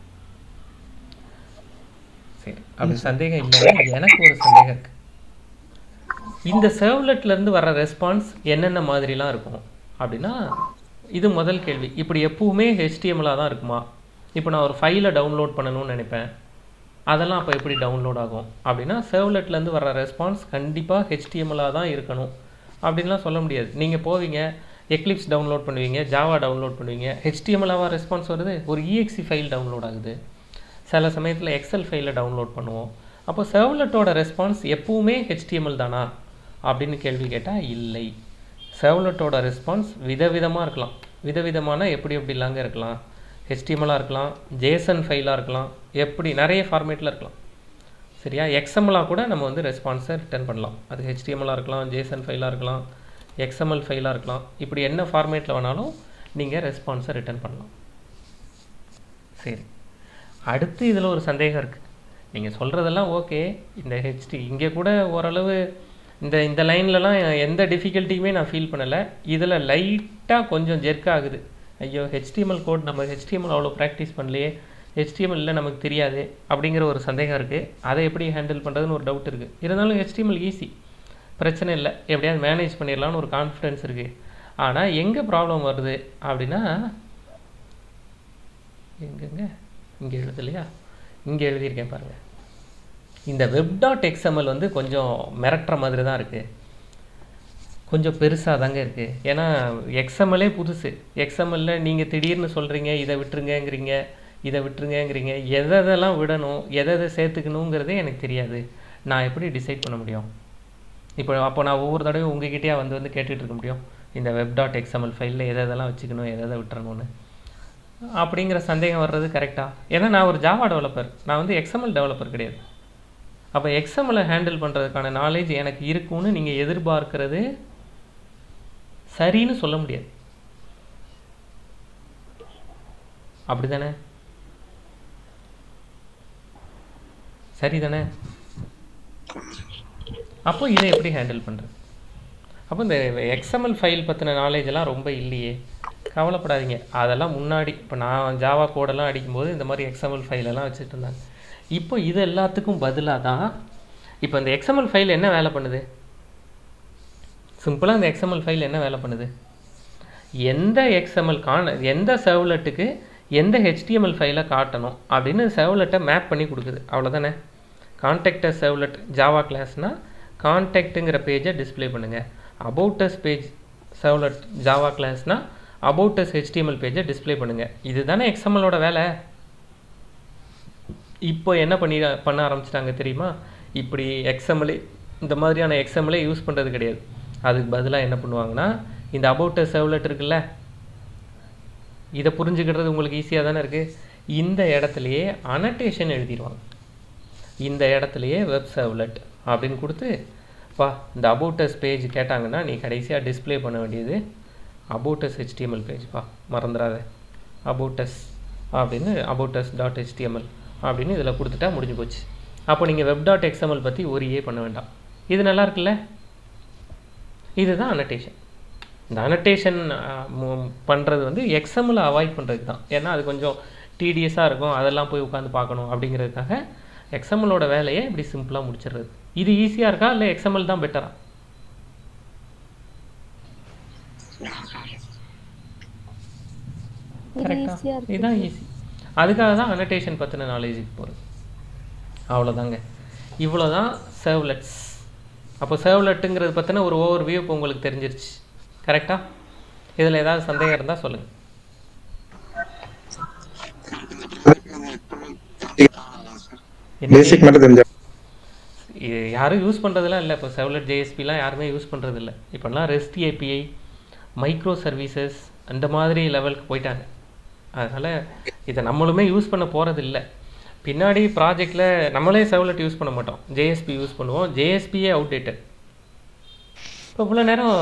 சரி அப்படி சந்தேகம் இல்லைன்னா எனக்கு ஒரு சந்தேகம் இருக்கு இந்த servletல இருந்து வர ரெஸ்பான்ஸ் என்னென்ன மாதிரிலாம் இருக்கும் அப்படின்னா இது முதல் கேள்வி இப்படி எப்பவுமே ஹெச்டிஎம்எலாக தான் இருக்குமா இப்போ நான் ஒரு ஃபைலை டவுன்லோட் பண்ணணும்னு நினைப்பேன் அதெல்லாம் அப்போ எப்படி டவுன்லோட் ஆகும் அப்படின்னா servletல இருந்து வர ரெஸ்பான்ஸ் கண்டிப்பாக ஹெச்டிஎம்எலாக தான் இருக்கணும் அப்படின்லாம் சொல்ல முடியாது நீங்கள் போவீங்க எக்லிப்ஸ் டவுன்லோட் பண்ணுவீங்க ஜாவா டவுன்லோட் பண்ணுவீங்க ஹெச்டிஎம்எலாவா ரெஸ்பான்ஸ் வருது ஒரு இஎக்ஸி ஃபைல் டவுன்லோட் ஆகுது சில சமயத்தில் எக்ஸல் ஃபைலை டவுன்லோட் பண்ணுவோம் அப்போ சர்வ்லெட்டோட ரெஸ்பான்ஸ் எப்பவுமே ஹெச்டிஎம்எல் தானா அப்படின்னு கேள்வி கேட்டால் இல்லை சர்வ்லெட்டோட ரெஸ்பான்ஸ் விதவிதமாக இருக்கலாம் விதவிதமான எப்படி எப்படிலாங்க இருக்கலாம் ஹெச்டிஎம்எலாக இருக்கலாம் ஜேசன் ஃபைலாக இருக்கலாம் எப்படி நிறைய ஃபார்மேட்டில் இருக்கலாம் சரியா எக்ஸ்எம்எலாக கூட நம்ம வந்து ரெஸ்பான்ஸை ரிட்டர்ன் பண்ணலாம் அது ஹெச்டிஎம்எலாக இருக்கலாம் ஜேசன் ஃபைலாக இருக்கலாம் எக்ஸ்எம்எல் ஃபைலாக இருக்கலாம் இப்படி என்ன ஃபார்மேட்டில் வேணாலும் நீங்கள் ரெஸ்பான்ஸை ரிட்டர்ன் பண்ணலாம் சரி அடுத்து இதில் ஒரு சந்தேகம் இருக்குது நீங்கள் சொல்கிறதெல்லாம் ஓகே இந்த ஹெச்டி இங்கே கூட ஓரளவு இந்த இந்த லைன்லலாம் எந்த டிஃபிகல்ட்டியுமே நான் ஃபீல் பண்ணலை இதில் லைட்டாக கொஞ்சம் ஜெர்க் ஆகுது ஐயோ ஹெச்டிஎம்எல் கோட் நம்ம ஹெச்டிஎம்எல் அவ்வளோ ப்ராக்டிஸ் பண்ணலையே HTML இல்லை நமக்கு தெரியாது அப்படிங்கிற ஒரு சந்தேகம் இருக்குது அதை எப்படி ஹேண்டில் பண்ணுறதுன்னு ஒரு டவுட் இருக்குது இருந்தாலும் HTML ஈஸி பிரச்சனை இல்லை எப்படியாவது மேனேஜ் பண்ணிடலாம்னு ஒரு கான்ஃபிடென்ஸ் இருக்குது ஆனால் எங்கே ப்ராப்ளம் வருது அப்படின்னா எங்கெங்க இங்கே எழுதலையா இங்கே எழுதியிருக்கேன் பாருங்கள் இந்த வெப் டாட் எக்ஸ்எம்எல் வந்து கொஞ்சம் மிரட்டுற மாதிரி தான் இருக்குது கொஞ்சம் பெருசாக தாங்க இருக்குது ஏன்னா எக்ஸ்எம்எல்லே புதுசு எக்ஸ்எம்எல்ல நீங்கள் திடீர்னு சொல்கிறீங்க இதை விட்டுருங்கங்கிறீங்க இதை விட்டுருங்கங்கிறீங்க எதை எதெல்லாம் விடணும் எதை எதை சேர்த்துக்கணுங்கிறதே எனக்கு தெரியாது நான் எப்படி டிசைட் பண்ண முடியும் இப்போ அப்போ நான் ஒவ்வொரு தடவையும் உங்ககிட்டயே வந்து வந்து கேட்டுட்டு இருக்க முடியும் இந்த வெப் டாட் எக்ஸ்எம்எல் ஃபைலில் எதை எதெல்லாம் வச்சுக்கணும் எதை எதை விட்டுறணும்னு அப்படிங்கிற சந்தேகம் வர்றது கரெக்டாக ஏன்னா நான் ஒரு ஜாவா டெவலப்பர் நான் வந்து எக்ஸ்எம்எல் டெவலப்பர் கிடையாது அப்போ எக்ஸ்எம்எல்லை ஹேண்டில் பண்ணுறதுக்கான நாலேஜ் எனக்கு இருக்கும்னு நீங்கள் எதிர்பார்க்கிறது சரின்னு சொல்ல முடியாது அப்படி தானே சரி தானே அப்போ இதை எப்படி ஹேண்டில் பண்ணுறது அப்போ இந்த எக்ஸ்எம்எல் ஃபைல் பற்றின நாலேஜ் எல்லாம் ரொம்ப இல்லையே கவலைப்படாதீங்க அதெல்லாம் முன்னாடி இப்போ நான் ஜாவா கோடெல்லாம் அடிக்கும்போது இந்த மாதிரி எக்ஸ்எம்எல் ஃபைலெல்லாம் வச்சுட்டு இருந்தாங்க இப்போ இது எல்லாத்துக்கும் பதிலாக தான் இப்போ இந்த எக்ஸ்எம்எல் ஃபைல் என்ன வேலை பண்ணுது சிம்பிளாக இந்த எக்ஸ்எம்எல் ஃபைல் என்ன வேலை பண்ணுது எந்த எக்ஸ்எம்எல் காண எந்த செவலெட்டுக்கு எந்த ஹெச்டிஎம்எல் ஃபைலை காட்டணும் அப்படின்னு செவலெட்டை மேப் பண்ணி கொடுக்குது அவ்வளோதானே கான்டெக்டர் செவலெட் ஜாவா கிளாஸ்னால் கான்டெக்ட்டுங்கிற பேஜை டிஸ்ப்ளே பண்ணுங்கள் அபவுட்டஸ் பேஜ் செவலெட் ஜாவா கிளாஸ்னால் அபவுட்டஸ் ஹெச்டிஎம்எல் பேஜை டிஸ்ப்ளே பண்ணுங்கள் இதுதானே எக்ஸ்எம்எலோட வேலை இப்போ என்ன பண்ணி பண்ண ஆரம்பிச்சிட்டாங்க தெரியுமா இப்படி எக்ஸ்எம்எல்ஏ இந்த மாதிரியான எக்ஸ்எம்எல்ஏ யூஸ் பண்ணுறது கிடையாது அதுக்கு பதிலாக என்ன பண்ணுவாங்கன்னா இந்த அபவுட்டஸ் செவலெட் இருக்குல்ல இதை புரிஞ்சுக்கிறது உங்களுக்கு ஈஸியாக தானே இருக்குது இந்த இடத்துலையே அனடேஷன் எழுதிடுவாங்க இந்த இடத்துலையே வெப் சர்வ்லெட் அப்படின்னு கொடுத்து பா இந்த அபவுட்டஸ் பேஜ் கேட்டாங்கன்னா நீ கடைசியாக டிஸ்ப்ளே பண்ண வேண்டியது அபவுட்டஸ் ஹெச்டிஎம்எல் பேஜ் பா மறந்துடாத அபவுட்டஸ் அப்படின்னு அபவுட்டஸ் டாட் ஹெச்டிஎம்எல் அப்படின்னு இதில் கொடுத்துட்டா முடிஞ்சு போச்சு அப்போ நீங்கள் வெப் டாட் எக்ஸ்எம்எல் பற்றி ஒரியே பண்ண வேண்டாம் இது நல்லா இருக்குல்ல இதுதான் அனடேஷன் இந்த அனடேஷன் பண்ணுறது வந்து எக்ஸ்எம்மில் அவாய்ட் பண்ணுறதுக்கு தான் ஏன்னா அது கொஞ்சம் டிடிஎஸ்ஸாக இருக்கும் அதெல்லாம் போய் உட்காந்து பார்க்கணும் அப்படிங்கிறதுக்காக எக்ஸ்எம்எலோட வேலையை இப்படி சிம்பிளாக முடிச்சிடுறது இது ஈஸியாக இருக்கா இல்லை எக்ஸ்எம்எல் தான் பெட்டரா இது கரெக்டா ஈஸியா இருக்கு இதுதான் ஈஸி அதுக்காக தான் அனடேஷன் பற்றின நாலேஜுக்கு போகிறது அவ்வளோதாங்க இவ்வளோ தான் சர்வ்லெட்ஸ் அப்போ சர்வ்லெட்டுங்கிறது பற்றின ஒரு ஓவர் வியூ இப்போ உங்களுக்கு தெரிஞ்சிருச்சு கரெக்டா இதில் ஏதாவது சந்தேகம் இருந்தால் சொல்லுங்கள் பேசிக் மட்டும் தெரிஞ்சா இது யாரும் யூஸ் பண்ணுறதுலாம் இல்லை இப்போ செவலட் ஜேஎஸ்பிலாம் யாருமே யூஸ் பண்ணுறது இல்லை இப்போல்லாம் ரெஸ்ட் ஏபிஐ மைக்ரோ சர்வீசஸ் அந்த மாதிரி லெவலுக்கு போயிட்டாங்க அதனால் இதை நம்மளுமே யூஸ் பண்ண போகிறது இல்லை பின்னாடி ப்ராஜெக்டில் நம்மளே செவலட் யூஸ் பண்ண மாட்டோம் ஜேஎஸ்பி யூஸ் பண்ணுவோம் ஜேஎஸ்பியே அவுடேட்டட் இப்போ இவ்வளோ நேரம்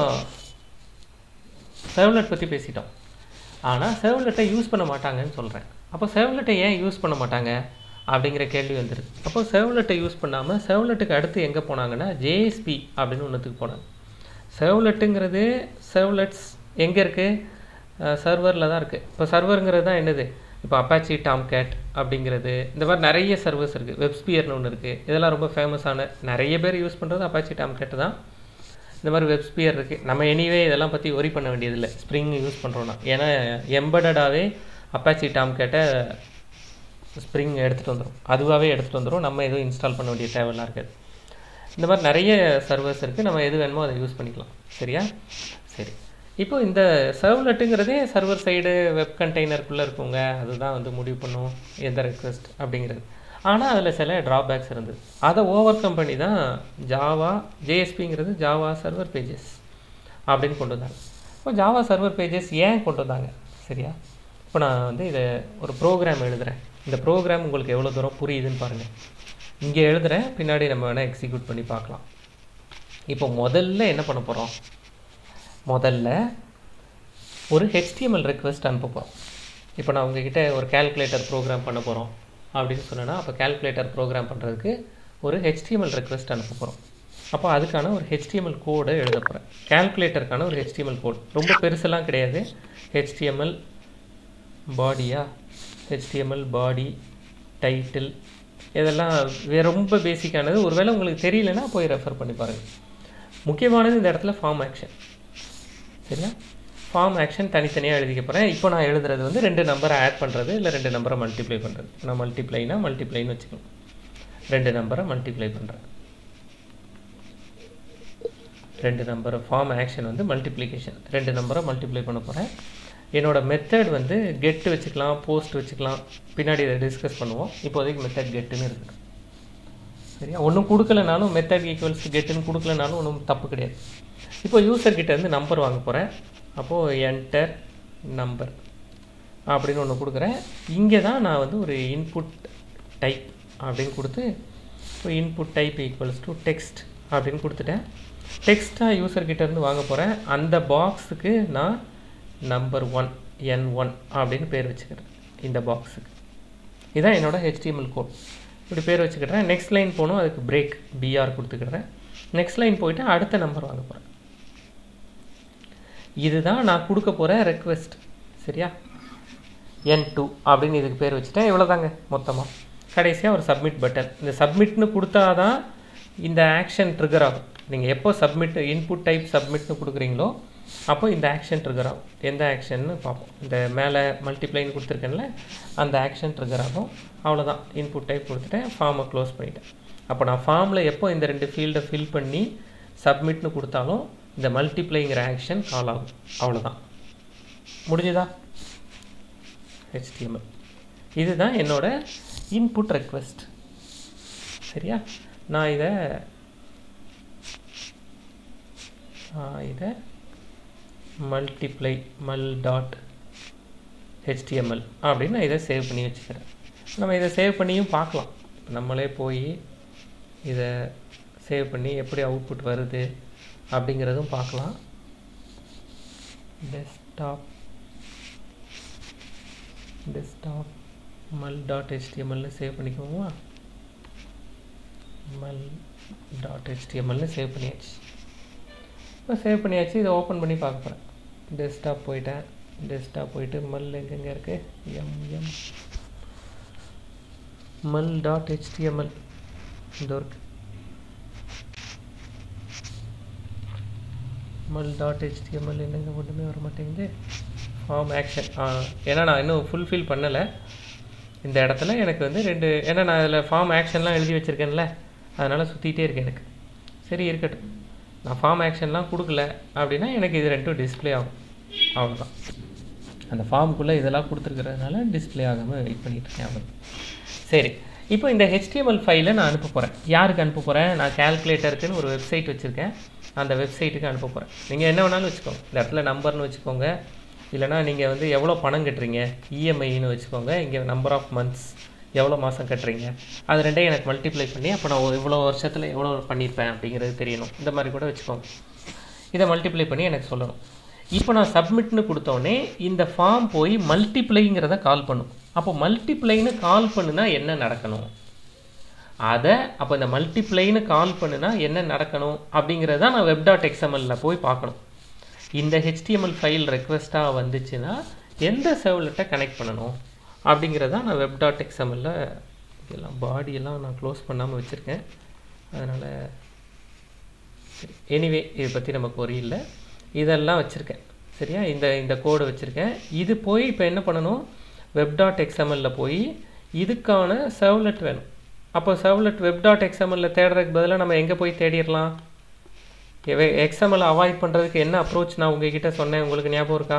செவலட் பற்றி பேசிட்டோம் ஆனால் செவலெட்டை யூஸ் பண்ண மாட்டாங்கன்னு சொல்கிறேன் அப்போ செவலெட்டை ஏன் யூஸ் பண்ண மாட்டாங்க அப்படிங்கிற கேள்வி வந்துடுது அப்போ செவலெட்டை யூஸ் பண்ணாமல் செவலெட்டுக்கு அடுத்து எங்கே போனாங்கன்னா ஜேஎஸ்பி அப்படின்னு ஒன்றுத்துக்கு போனாங்க செவலெட்டுங்கிறது செவலெட்ஸ் எங்கே இருக்குது சர்வரில் தான் இருக்குது இப்போ சர்வருங்கிறது தான் என்னது இப்போ அப்பாச்சி டாம்கேட் அப்படிங்கிறது இந்த மாதிரி நிறைய சர்வர்ஸ் இருக்குது வெப்ஸ்பியர்னு ஒன்று இருக்குது இதெல்லாம் ரொம்ப ஃபேமஸான நிறைய பேர் யூஸ் பண்ணுறது அப்பாச்சி டாம்கேட் தான் இந்த மாதிரி வெப்ஸ்பியர் இருக்குது நம்ம எனிவே இதெல்லாம் பற்றி ஒரி பண்ண வேண்டியதில்லை ஸ்ப்ரிங் யூஸ் பண்ணுறோன்னா ஏன்னா எம்படடாகவே அப்பாச்சி டாம்கேட்டை ஸ்ப்ரிங் எடுத்துகிட்டு வந்துடும் அதுவாகவே எடுத்துகிட்டு வந்துடும் நம்ம எதுவும் இன்ஸ்டால் பண்ண வேண்டிய தேவையெல்லாம் இருக்காது இந்த மாதிரி நிறைய சர்வர்ஸ் இருக்குது நம்ம எது வேணுமோ அதை யூஸ் பண்ணிக்கலாம் சரியா சரி இப்போ இந்த சர்வ்லெட்டுங்கிறதே சர்வர் சைடு வெப் கண்டெய்னருக்குள்ளே இருக்குங்க அதுதான் வந்து முடிவு பண்ணும் எந்த ரெக்வெஸ்ட் அப்படிங்கிறது ஆனால் அதில் சில ட்ராபேக்ஸ் இருந்தது அதை ஓவர் கம் பண்ணி தான் ஜாவா ஜேஎஸ்பிங்கிறது ஜாவா சர்வர் பேஜஸ் அப்படின்னு கொண்டு வந்தாங்க இப்போ ஜாவா சர்வர் பேஜஸ் ஏன் கொண்டு வந்தாங்க சரியா இப்போ நான் வந்து இதை ஒரு ப்ரோக்ராம் எழுதுகிறேன் இந்த ப்ரோக்ராம் உங்களுக்கு எவ்வளோ தூரம் புரியுதுன்னு பாருங்கள் இங்கே எழுதுகிறேன் பின்னாடி நம்ம வேணால் எக்ஸிக்யூட் பண்ணி பார்க்கலாம் இப்போ முதல்ல என்ன பண்ண போகிறோம் முதல்ல ஒரு ஹெச்டிஎம்எல் ரெக்வெஸ்ட் அனுப்ப போகிறோம் இப்போ நான் உங்ககிட்ட ஒரு கால்குலேட்டர் ப்ரோக்ராம் பண்ண போகிறோம் அப்படின்னு சொன்னேன்னா அப்போ கால்குலேட்டர் ப்ரோக்ராம் பண்ணுறதுக்கு ஒரு ஹெச்டிஎம்எல் ரெக்வெஸ்ட் அனுப்ப போகிறோம் அப்போ அதுக்கான ஒரு ஹெச்டிஎம்எல் கோடை எழுத போகிறேன் கால்குலேட்டருக்கான ஒரு ஹெச்டிஎம்எல் கோட் ரொம்ப பெருசெல்லாம் கிடையாது ஹெச்டிஎம்எல் பாடியா ஹெச்டிஎம்எல் பாடி டைட்டில் இதெல்லாம் வே- ரொம்ப பேசிக்கானது ஒருவேளை உங்களுக்கு தெரியலனா போய் ரெஃபர் பண்ணி பாருங்கள் முக்கியமானது இந்த இடத்துல ஃபார்ம் ஆக்ஷன் சரியா ஃபார்ம் ஆக்ஷன் தனித்தனியாக எழுதிக்க போகிறேன் இப்போ நான் எழுதுறது வந்து ரெண்டு நம்பரை ஆட் பண்ணுறது இல்லை ரெண்டு நம்பரை மல்டிப்ளை பண்ணுறது நான் மல்டிப்ளைனா மல்டிப்ளைன்னு வச்சுக்கலாம் ரெண்டு நம்பரை மல்டிப்ளை பண்ணுறேன் ரெண்டு நம்பரை ஃபார்ம் ஆக்ஷன் வந்து மல்டிப்ளிகேஷன் ரெண்டு நம்பரை மல்டிப்ளை பண்ண போகிறேன் என்னோட மெத்தட் வந்து கெட் வச்சுக்கலாம் போஸ்ட் வச்சுக்கலாம் பின்னாடி இதை டிஸ்கஸ் பண்ணுவோம் இப்போதைக்கு மெத்தட் கெட்டுன்னு இருக்குது சரியா ஒன்றும் கொடுக்கலனாலும் மெத்தட் ஈக்குவல்ஸ் கெட்டுன்னு கொடுக்கலனாலும் ஒன்றும் தப்பு கிடையாது இப்போ யூசர் கிட்ட இருந்து நம்பர் வாங்க போகிறேன் அப்போது என்டர் நம்பர் அப்படின்னு ஒன்று கொடுக்குறேன் இங்கே தான் நான் வந்து ஒரு இன்புட் டைப் அப்படின்னு கொடுத்து இப்போ input type equals to text அப்படின்னு கொடுத்துட்டேன் டெக்ஸ்ட்டாக யூசர் கிட்ட இருந்து வாங்க போகிறேன் அந்த பாக்ஸுக்கு நான் நம்பர் ஒன் என் ஒன் அப்படின்னு பேர் வச்சுக்கிறேன் இந்த பாக்ஸுக்கு இதான் என்னோட HTML கோட் இப்படி பேர் வச்சுக்கிறேன் நெக்ஸ்ட் லைன் போகணும் அதுக்கு பிரேக் பிஆர் கொடுத்துக்கிறேன் நெக்ஸ்ட் லைன் போயிட்டு அடுத்த நம்பர் வாங்க போகிறேன் இதுதான் நான் கொடுக்க போகிற ரெக்வெஸ்ட் சரியா என் டூ அப்படின்னு இதுக்கு பேர் வச்சுட்டேன் இவ்வளோதாங்க மொத்தமாக கடைசியாக ஒரு சப்மிட் பட்டன் இந்த சப்மிட்னு கொடுத்தா தான் இந்த ஆக்ஷன் ட்ரிகர் ஆகும் நீங்கள் எப்போ சப்மிட் இன்புட் டைப் சப்மிட்னு கொடுக்குறீங்களோ அப்போ இந்த ஆக்ஷன் ட்ரிகர் ஆகும் எந்த ஆக்ஷன்னு பார்ப்போம் இந்த மேலே மல்டிப்ளைன்னு கொடுத்துருக்கேன்ல அந்த ஆக்ஷன் ட்ரிகர் ஆகும் அவ்வளோதான் இன்புட் டைப் கொடுத்துட்டேன் ஃபார்மை க்ளோஸ் பண்ணிட்டேன் அப்போ நான் ஃபார்மில் எப்போ இந்த ரெண்டு ஃபீல்டை ஃபில் பண்ணி சப்மிட்னு கொடுத்தாலும் இந்த மல்டிப்ளைங்கிற ஆக்ஷன் கால் ஆகும் அவ்வளோதான் முடிஞ்சுதா HTML இதுதான் என்னோட இன்புட் ரெக்வெஸ்ட் சரியா நான் இதை நான் இதை மல்டிப்ளை மல் டாட் ஹெச்டிஎம்எல் அப்படின்னு நான் இதை சேவ் பண்ணி வச்சுக்கிறேன் நம்ம இதை சேவ் பண்ணியும் பார்க்கலாம் நம்மளே போய் இதை சேவ் பண்ணி எப்படி அவுட்புட் வருது அப்படிங்கிறதும் பார்க்கலாம் டெஸ்க்டாப் டெஸ்க்டாப் மல் டாட் ஹெச்டிஎம்எல்னு சேவ் பண்ணிக்குவோமா மல் டாட் ஹெச்டிஎம்எல்னு சேவ் பண்ணியாச்சு இப்போ சேவ் பண்ணியாச்சு இதை ஓப்பன் பண்ணி பார்க்க போகிறேன் டெஸ்க்டாப் போயிட்டேன் டெஸ்க்டாப் போயிட்டு மல் எங்கெங்கே இருக்குது M M mul dot HTML இந்த இருக்கு மல் டாட் ஹெச்டிஎம்எல் என்னங்க ஒன்றுமே வர மாட்டேங்குது ஃபார்ம் ஆக்ஷன் ஏன்னா நான் இன்னும் ஃபுல்ஃபில் பண்ணலை இந்த இடத்துல எனக்கு வந்து ரெண்டு ஏன்னா நான் அதில் ஃபார்ம் ஆக்ஷன்லாம் எழுதி வச்சுருக்கேன்ல அதனால் சுற்றிட்டே இருக்கு எனக்கு சரி இருக்கட்டும் நான் ஃபார்ம் ஆக்ஷன்லாம் கொடுக்கல அப்படின்னா எனக்கு இது ரெண்டும் டிஸ்ப்ளே ஆகும் அவ்வளோதான் அந்த ஃபார்முக்குள்ளே இதெல்லாம் கொடுத்துருக்கறதுனால டிஸ்ப்ளே ஆகாமல் வெயிட் பண்ணிட்டு இருக்கேன் அவ்வளோ சரி இப்போ இந்த HTML ஃபைலை நான் அனுப்ப போகிறேன் யாருக்கு அனுப்ப போகிறேன் நான் கால்குலேட்டருக்குன்னு ஒரு வெப்சைட் வச்சுருக்கேன் அந்த வெப்சைட்டுக்கு அனுப்ப போகிறேன் நீங்கள் என்ன வேணாலும் வச்சுக்கோங்க இந்த இடத்துல நம்பர்னு வச்சுக்கோங்க இல்லைனா நீங்கள் வந்து எவ்வளோ பணம் கட்டுறீங்க இஎம்ஐன்னு வச்சுக்கோங்க இங்கே நம்பர் ஆஃப் மந்த்ஸ் எவ்வளோ மாதம் கட்டுறீங்க அது ரெண்டையும் எனக்கு மல்டிப்ளை பண்ணி அப்போ நான் ஒரு இவ்வளோ வருஷத்தில் எவ்வளோ பண்ணியிருப்பேன் அப்படிங்கிறது தெரியணும் இந்த மாதிரி கூட வச்சுக்கோங்க இதை மல்டிப்ளை பண்ணி எனக்கு சொல்லணும் இப்போ நான் சப்மிட்னு கொடுத்தோடனே இந்த ஃபார்ம் போய் மல்டிப்ளைங்கிறத கால் பண்ணும் அப்போ மல்டிப்ளைன்னு கால் பண்ணுனா என்ன நடக்கணும் அதை அப்போ இந்த மல்டிப்ளைன்னு கால் பண்ணுனா என்ன நடக்கணும் அப்படிங்கிறத நான் வெப் டாட் எக்ஸ்எம்எல்ல போய் பார்க்கணும் இந்த ஹெச்டிஎம்எல் ஃபைல் ரெக்வெஸ்ட்டாக வந்துச்சுன்னா எந்த சர்வலெட்டை கனெக்ட் பண்ணணும் அப்படிங்கிறத நான் வெப் டாட் எக்ஸ்எம்எல்ல இதெல்லாம் பாடியெல்லாம் நான் க்ளோஸ் பண்ணாமல் வச்சுருக்கேன் அதனால் சரி எனிவே இதை பற்றி நமக்கு ஒரு இல்லை இதெல்லாம் வச்சுருக்கேன் சரியா இந்த இந்த கோடு வச்சுருக்கேன் இது போய் இப்போ என்ன பண்ணணும் வெப் டாட் எக்ஸ்எம்எல்ல போய் இதுக்கான சர்வ்லெட் வேணும் அப்போ சர்வ்லெட் வெப் டாட் எக்ஸ்எம்எல்ல தேடுறதுக்கு பதிலாக நம்ம எங்கே போய் தேடிடலாம் எக்ஸ்எம்எல் அவாய்ட் பண்ணுறதுக்கு என்ன அப்ரோச் நான் உங்ககிட்ட சொன்னேன் உங்களுக்கு ஞாபகம் இருக்கா